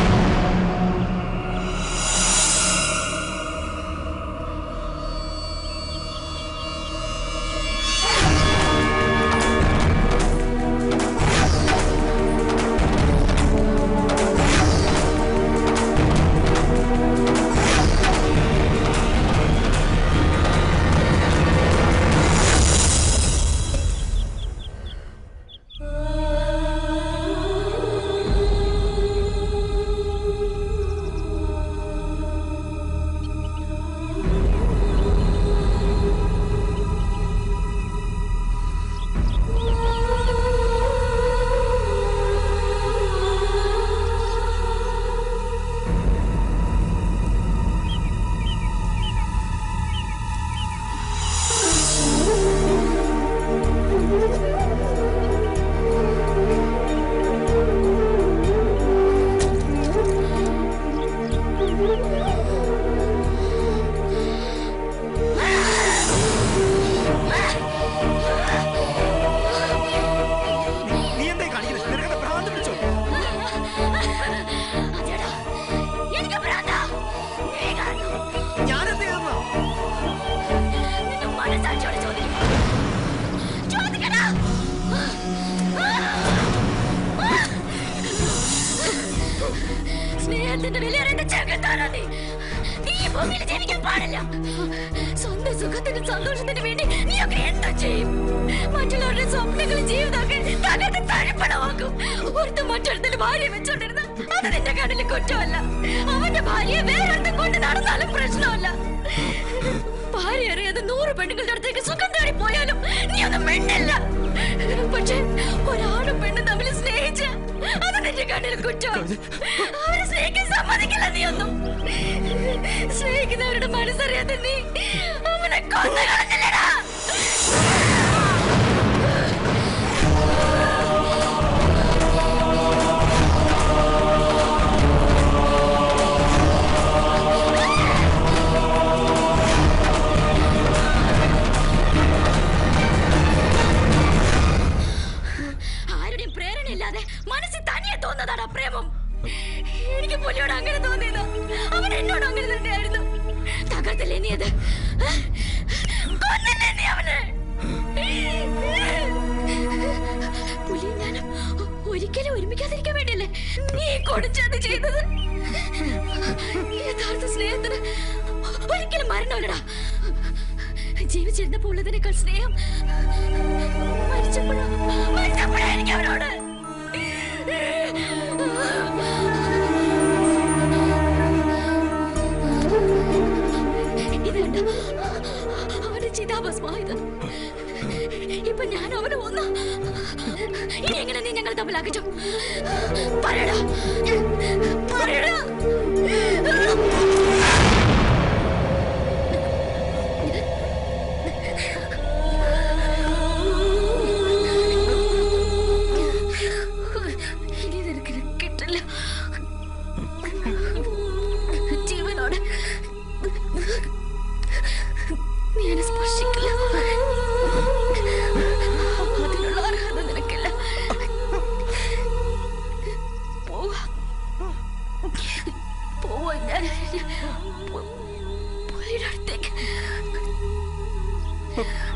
നീ എന്തായി കാണിക്കുന്നത് നിനക്കെന്താ ഭ്രാന്ത് പിടിച്ചോ എനിക്ക് ഭ്രാന്താ. നീ കാരണം. ഞാനെന്ത് ചെയ്തെന്നോ നിന്റെ മനസാക്ഷിയോട് ചോദിക്കണം. ചോദിക്കടാ. സ്നേഹത്തിന്റെ വിലയേറിയ ചെകുത്താനാ നീ നീ ഈ ഭൂമിയിൽ ജീവിക്കാൻ പാടില്ല സ്വന്തം സുഖത്തിനും സന്തോഷത്തിനും വേണ്ടി നീയൊക്കെ എന്താ ചെയ്യും മറ്റുള്ളവരുടെ സ്വപ്നങ്ങളും ജീവിതമൊക്കെ തകർത്ത് തഴപ്പണമാക്കും ഒരുത്ത മറ്റൊരുത്തിന് ഭാര്യ വെച്ചോണ്ടിരുന്ന അത് നിന്റെ കണ്ണിൽ കുറ്റമല്ല അവന്റെ ഭാര്യയെ വേറൊരുത്തും കൊണ്ട് നടന്നാലും പ്രശ്നമല്ല ഭാര്യ അറിയാതെ നൂറ് പെണ്ണുങ്ങളുടെ അടുത്തേക്ക് സുഖം തേടി പോയാലും നീ ഒന്നും മിണ്ടില്ല പക്ഷെ ഒരാളും പെണ്ണും തമ്മിൽ കണ്ണിൽ കുറ്റം അവരെ സ്നേഹിക്കാൻ സമ്മതിക്കില്ല നീ ഒന്നും സ്നേഹിക്കുന്നവരുടെ മനസ്സറിയാത്ത നീ അവനെ കൊന്നു കളഞ്ഞില്ലടാ ആരുടെയും പ്രേരണയില്ലാതെ മനസ്സിൽ തനിയെ തോന്നുന്നതാണ് പ്രേമം എനിക്ക് പുലിയോട് അങ്ങനെ തോന്നിയത് അവൻ എന്നോട് അങ്ങനെ തന്നെയായിരുന്നു തകർത്തില്ലേ നീ അത് കൊന്നില്ലേ നീ അവനെ പുലിയും ഞാനും ഒരിക്കലും ഒരുമിക്കാതിരിക്കാൻ വേണ്ടിയല്ലേ നീ കൊടുച്ചത് ചെയ്തത് യഥാർത്ഥ സ്നേഹത്തിന് ഒരിക്കലും മരണമില്ലടാ ജീവിച്ചിരുന്നപ്പോൾ ഉള്ളതിനേക്കാൾ സ്നേഹം മരിച്ചപ്പോഴോ മരിച്ചപ്പോഴാ എനിക്ക് അവനോട് ഇത് കണ്ടോ? അവന്റെ ചിതാഭസ്മായത് ഇപ്പൊ ഞാൻ അവനെ ഒന്ന് ഇനി എങ്ങനെ നീ ഞങ്ങൾ തമ്മിലാക്കിച്ചു പറയടാ പറയടാ ഇനി നിനക്ക് കിട്ടില്ല ജീവനോടെ നീ എന്നെ സ്പർശിക്കില്ല അതിനുള്ള അർഹത നിനക്കില്ല പോവാ പോവാ ഞാൻ പുലിയുടെ അടുത്തേക്ക്